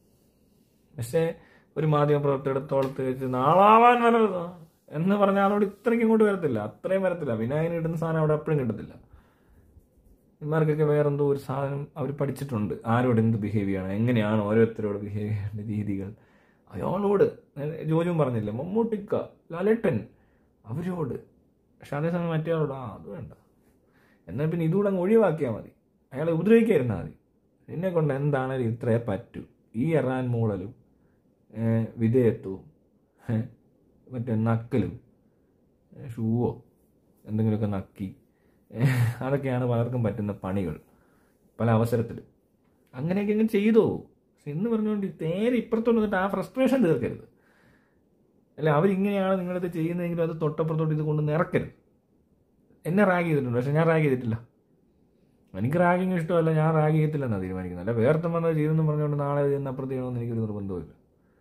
പക്ഷേ ഒരു മാധ്യമ പ്രവർത്തകരുടെ തോളത്ത് വെച്ച് നാളാവാൻ വരരുത് എന്ന് പറഞ്ഞ ആളോട് ഇത്രയ്ക്കും ഇങ്ങോട്ട് വരത്തില്ല അത്രയും വരത്തില്ല വിനായകന് കിട്ടുന്ന സാധനം അവിടെ എപ്പോഴും കിട്ടത്തില്ല ഇമാർക്കൊക്കെ വേറെന്തോ ഒരു സാധനം അവർ പഠിച്ചിട്ടുണ്ട് ആരോട് എന്ത് ബിഹേവ് ചെയ്യണം എങ്ങനെയാണ് ഓരോരുത്തരോട് ബിഹേവ് ചെയ്യേണ്ട രീതികൾ അയാളോട് നേരെ ജോജുവും പറഞ്ഞില്ല മമ്മൂട്ടിക്ക ലാലേട്ടൻ അവരോട് പക്ഷെ അതേസമയം മറ്റേ ആളോട് ആ അത് വേണ്ട എന്നാൽ പിന്നെ ഇതുകൂടെ അങ്ങ് ഒഴിവാക്കിയാൽ മതി അയാളെ ഉപദ്രവിക്കാതിരുന്നാൽ മതി എന്നെ കൊണ്ട് എന്താണേലും ഇത്രേ പറ്റൂ ഈ എറാൻ മൂളലും ഏഹ് വിധേയത്വവും ഏഹ് മറ്റേ നക്കലും ഏഹ് ഷൂവോ എന്തെങ്കിലുമൊക്കെ നക്കി ഏഹ് അതൊക്കെയാണ് പലർക്കും പറ്റുന്ന പണികൾ പല അവസരത്തിലും അങ്ങനെയൊക്കെ അങ്ങ് ചെയ്തോ പക്ഷെ എന്ന് പറഞ്ഞുകൊണ്ട് നേരെ ഇപ്പുറത്തോട്ട് വന്നിട്ട് ആ ഫ്രസ്ട്രേഷൻ തീർക്കരുത് അല്ല അവരിങ്ങനെയാണ് നിങ്ങളിത് ചെയ്യുന്നതെങ്കിലും അത് തൊട്ടപ്പുറത്തോട്ട് ഇത് കൊണ്ട് നിറക്കരുത് എന്നെ റാഗ് ചെയ്തിട്ടുണ്ട് പക്ഷെ ഞാൻ റാഗ് ചെയ്തിട്ടില്ല എനിക്ക് റാഗിങ് ഇഷ്ടമല്ല ഞാൻ റാഗ് ചെയ്യത്തില്ലെന്നാണ് തീരുമാനിക്കുന്നത് അല്ല വേർത്തം വന്നത് ചെയ്തെന്ന് പറഞ്ഞുകൊണ്ട് നാളെ ഇത് ചെയ്യുന്ന അപ്പുറത്ത് ചെയ്യണമെന്ന് എനിക്കൊരു നിർബന്ധമില്ല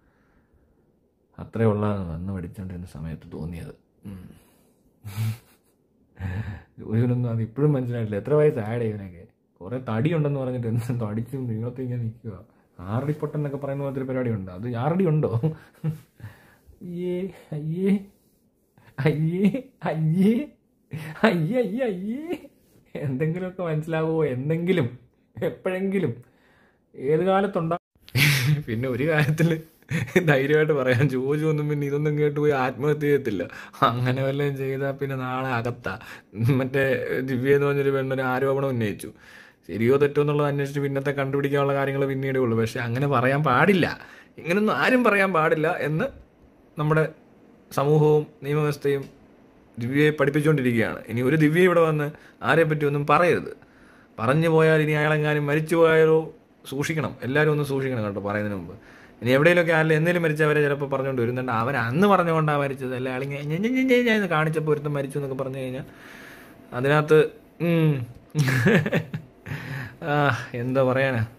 അത്രേ ഉള്ളതാണ് വന്ന് പഠിച്ചുകൊണ്ടിരുന്ന സമയത്ത് തോന്നിയത് ഉം. ജോലിയൊന്നും അത് ഇപ്പോഴും മനസ്സിലായിട്ടില്ല എത്ര വയസ്സ് ആഡ് ചെയ്യുന്നൊക്കെ കുറെ തടിയുണ്ടെന്ന് പറഞ്ഞിട്ട് എന്തോ അടിച്ചും നീളത്തിൽ ഇങ്ങനെ നിൽക്കുക ആറടി പൊട്ടൻ എന്നൊക്കെ പറയുന്ന പോലത്തെ ഒരു പരിപാടി ഉണ്ട് അത് ആറടി ഉണ്ടോ അയ്യേ അയ്യേ അയ്യേ അയ്യേ അയ്യേ അയ്യേ അയ്യേ എന്തെങ്കിലുമൊക്കെ മനസ്സിലാവുമോ എന്തെങ്കിലും എപ്പോഴെങ്കിലും ഏത് കാലത്തുണ്ടാ പിന്നെ ഒരു കാര്യത്തിൽ ധൈര്യമായിട്ട് പറയാം ജോജു ഒന്നും പിന്നെ ഇതൊന്നും കേട്ട് പോയി ആത്മഹത്യ ചെയ്യത്തില്ല അങ്ങനെ വല്ലതും ചെയ്താൽ പിന്നെ നാളെ അകത്താ മറ്റേ ദിവ്യ എന്ന് പറഞ്ഞൊരു പെണ്ണൊരു ആരോപണം ഉന്നയിച്ചു ശരിയോ തെറ്റോ എന്നുള്ളത് അന്വേഷിച്ച് പിന്നത്തെ കണ്ടുപിടിക്കാനുള്ള കാര്യങ്ങൾ പിന്നീടേ ഉള്ളൂ പക്ഷെ അങ്ങനെ പറയാൻ പാടില്ല ഇങ്ങനൊന്നും ആരും പറയാൻ പാടില്ല എന്ന് നമ്മുടെ സമൂഹവും നിയമവ്യവസ്ഥയും ദിവ്യയെ പഠിപ്പിച്ചുകൊണ്ടിരിക്കുകയാണ് ഇനി ഒരു ദിവ്യ ഇവിടെ വന്ന് ആരെ പറ്റി ഒന്നും പറയരുത് പറഞ്ഞു പോയാൽ ഇനി അയാളെങ്ങാനും മരിച്ചു പോയാലോ സൂക്ഷിക്കണം എല്ലാവരും ഒന്ന് സൂക്ഷിക്കണം കേട്ടോ പറയുന്നതിന് മുമ്പ് ഇനി എവിടെയെങ്കിലുമൊക്കെ ആരിൽ എന്തെങ്കിലും മരിച്ചവരെ ചിലപ്പോൾ പറഞ്ഞുകൊണ്ട് വരുന്നുണ്ട് അവൻ അന്ന് പറഞ്ഞുകൊണ്ടാണ് മരിച്ചത് അല്ലെ ആളിങ്ങനെ ഞാൻ കാണിച്ചപ്പോൾ ഒരുത്തം മരിച്ചു എന്നൊക്കെ പറഞ്ഞു കഴിഞ്ഞാൽ അതിനകത്ത് ഉം. ആ എന്താ പറയാനാ